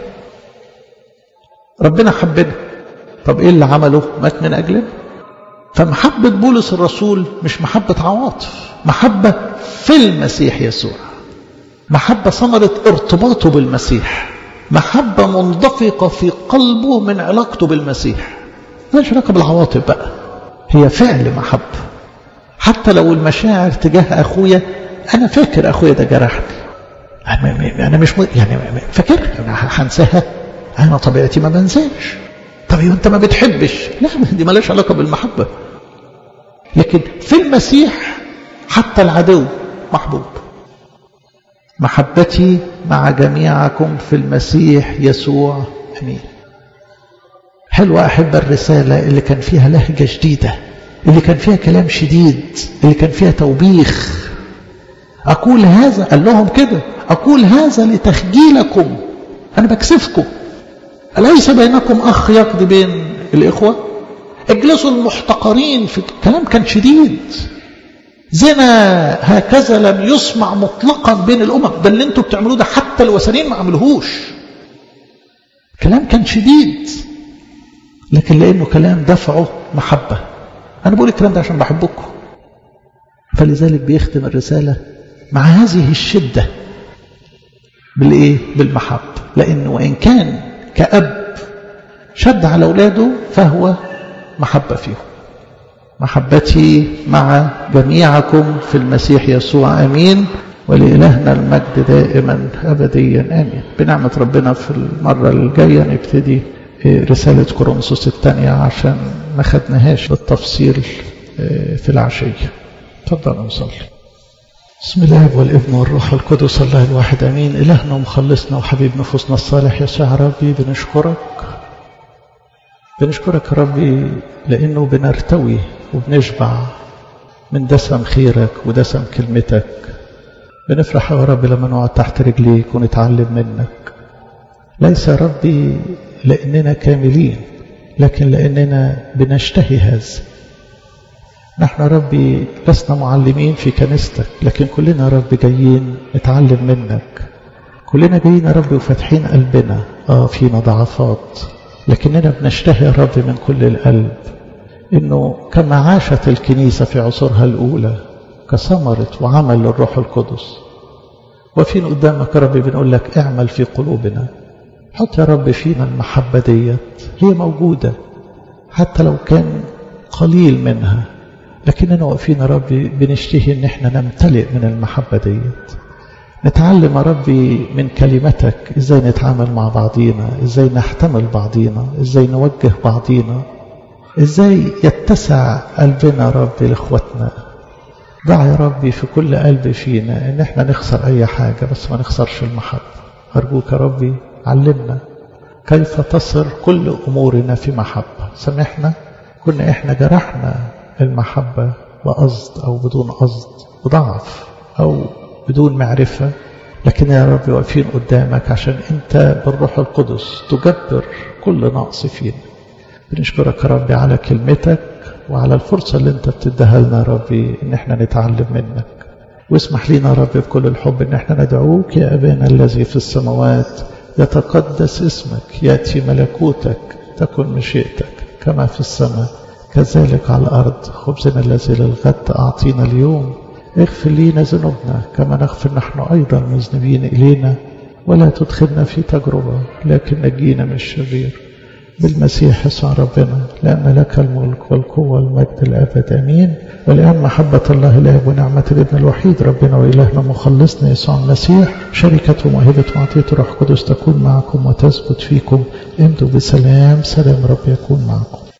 ربنا حبنا طب ايه اللي عمله مات من اجلنا فمحبة بولس الرسول مش محبة عواطف محبة في المسيح يسوع محبة ثمرة ارتباطه بالمسيح محبة منضفقة في قلبه من علاقته بالمسيح مالش علاقة بالعواطف بقى هي فعل محبة حتى لو المشاعر تجاه أخويا أنا فاكر أخويا ده جرحني أنا مش م... يعني فاكر أنا هنساها أنا طبيعتي ما بنساش طب أنت ما بتحبش لا دي مالهاش علاقة بالمحبة لكن في المسيح حتى العدو محبوب محبتي مع جميعكم في المسيح يسوع أمين حلوة أحب الرسالة اللي كان فيها لهجة جديدة اللي كان فيها كلام شديد اللي كان فيها توبيخ أقول هذا قال لهم كده أقول هذا لتخجيلكم أنا بكسفكم أليس بينكم أخ يقضي بين الإخوة اجلسوا المحتقرين في كلام كان شديد زنا هكذا لم يسمع مطلقا بين الأمم ده اللي انتوا بتعملوه ده حتى الوثنيين ما عملوهوش كلام كان شديد لكن لأنه كلام دفعه محبة أنا بقول الكلام ده عشان بحبكم فلذلك بيختم الرسالة مع هذه الشدة بالإيه؟ بالمحبة لأنه وإن كان كأب شد على أولاده فهو محبة فيهم محبتي مع جميعكم في المسيح يسوع أمين ولإلهنا المجد دائما أبديا آمين بنعمة ربنا في المرة الجاية نبتدي رسالة كورنثوس الثانية عشان ما خدناهاش بالتفصيل في العشية تفضل نصلي بسم الله والابن والروح القدس الله الواحد امين الهنا ومخلصنا وحبيب نفوسنا الصالح يسوع ربي بنشكرك بنشكرك يا ربي لانه بنرتوي وبنشبع من دسم خيرك ودسم كلمتك بنفرح يا رب لما نقعد تحت رجليك ونتعلم منك ليس يا ربي لاننا كاملين لكن لاننا بنشتهي هذا نحن ربي لسنا معلمين في كنيستك لكن كلنا رب جايين نتعلم منك كلنا جايين يا رب وفاتحين قلبنا اه فينا ضعفات لكننا بنشتهي يا رب من كل القلب انه كما عاشت الكنيسة في عصورها الاولى كثمرة وعمل للروح القدس وفين قدامك يا رب بنقول لك اعمل في قلوبنا حط يا رب فينا المحبة ديت هي موجودة حتى لو كان قليل منها لكننا واقفين يا رب بنشتهي ان احنا نمتلئ من المحبة ديت نتعلم يا ربي من كلمتك ازاي نتعامل مع بعضينا ازاي نحتمل بعضينا ازاي نوجه بعضينا ازاي يتسع قلبنا يا ربي لاخواتنا ضع يا ربي في كل قلب فينا ان احنا نخسر اي حاجة بس ما نخسرش المحبة ارجوك يا ربي علمنا كيف تصر كل امورنا في محبة سامحنا كنا احنا جرحنا المحبة بقصد او بدون قصد بضعف او بدون معرفة لكن يا رب واقفين قدامك عشان انت بالروح القدس تجبر كل نقص فينا بنشكرك يا ربي على كلمتك وعلى الفرصة اللي انت بتديها لنا يا ربي ان احنا نتعلم منك واسمح لنا يا رب بكل الحب ان احنا ندعوك يا ابانا الذي في السماوات يتقدس اسمك ياتي ملكوتك تكن مشيئتك كما في السماء كذلك على الارض خبزنا الذي للغد اعطينا اليوم اغفر لينا ذنوبنا كما نغفر نحن ايضا مذنبين الينا ولا تدخلنا في تجربه لكن نجينا من الشرير بالمسيح يسوع ربنا لأن لك الملك والقوة والمجد الأبد أمين والآن محبة الله الآب ونعمة الابن الوحيد ربنا وإلهنا مخلصنا يسوع المسيح شركة وموهبة معطية روح قدس تكون معكم وتثبت فيكم امضوا بسلام سلام رب يكون معكم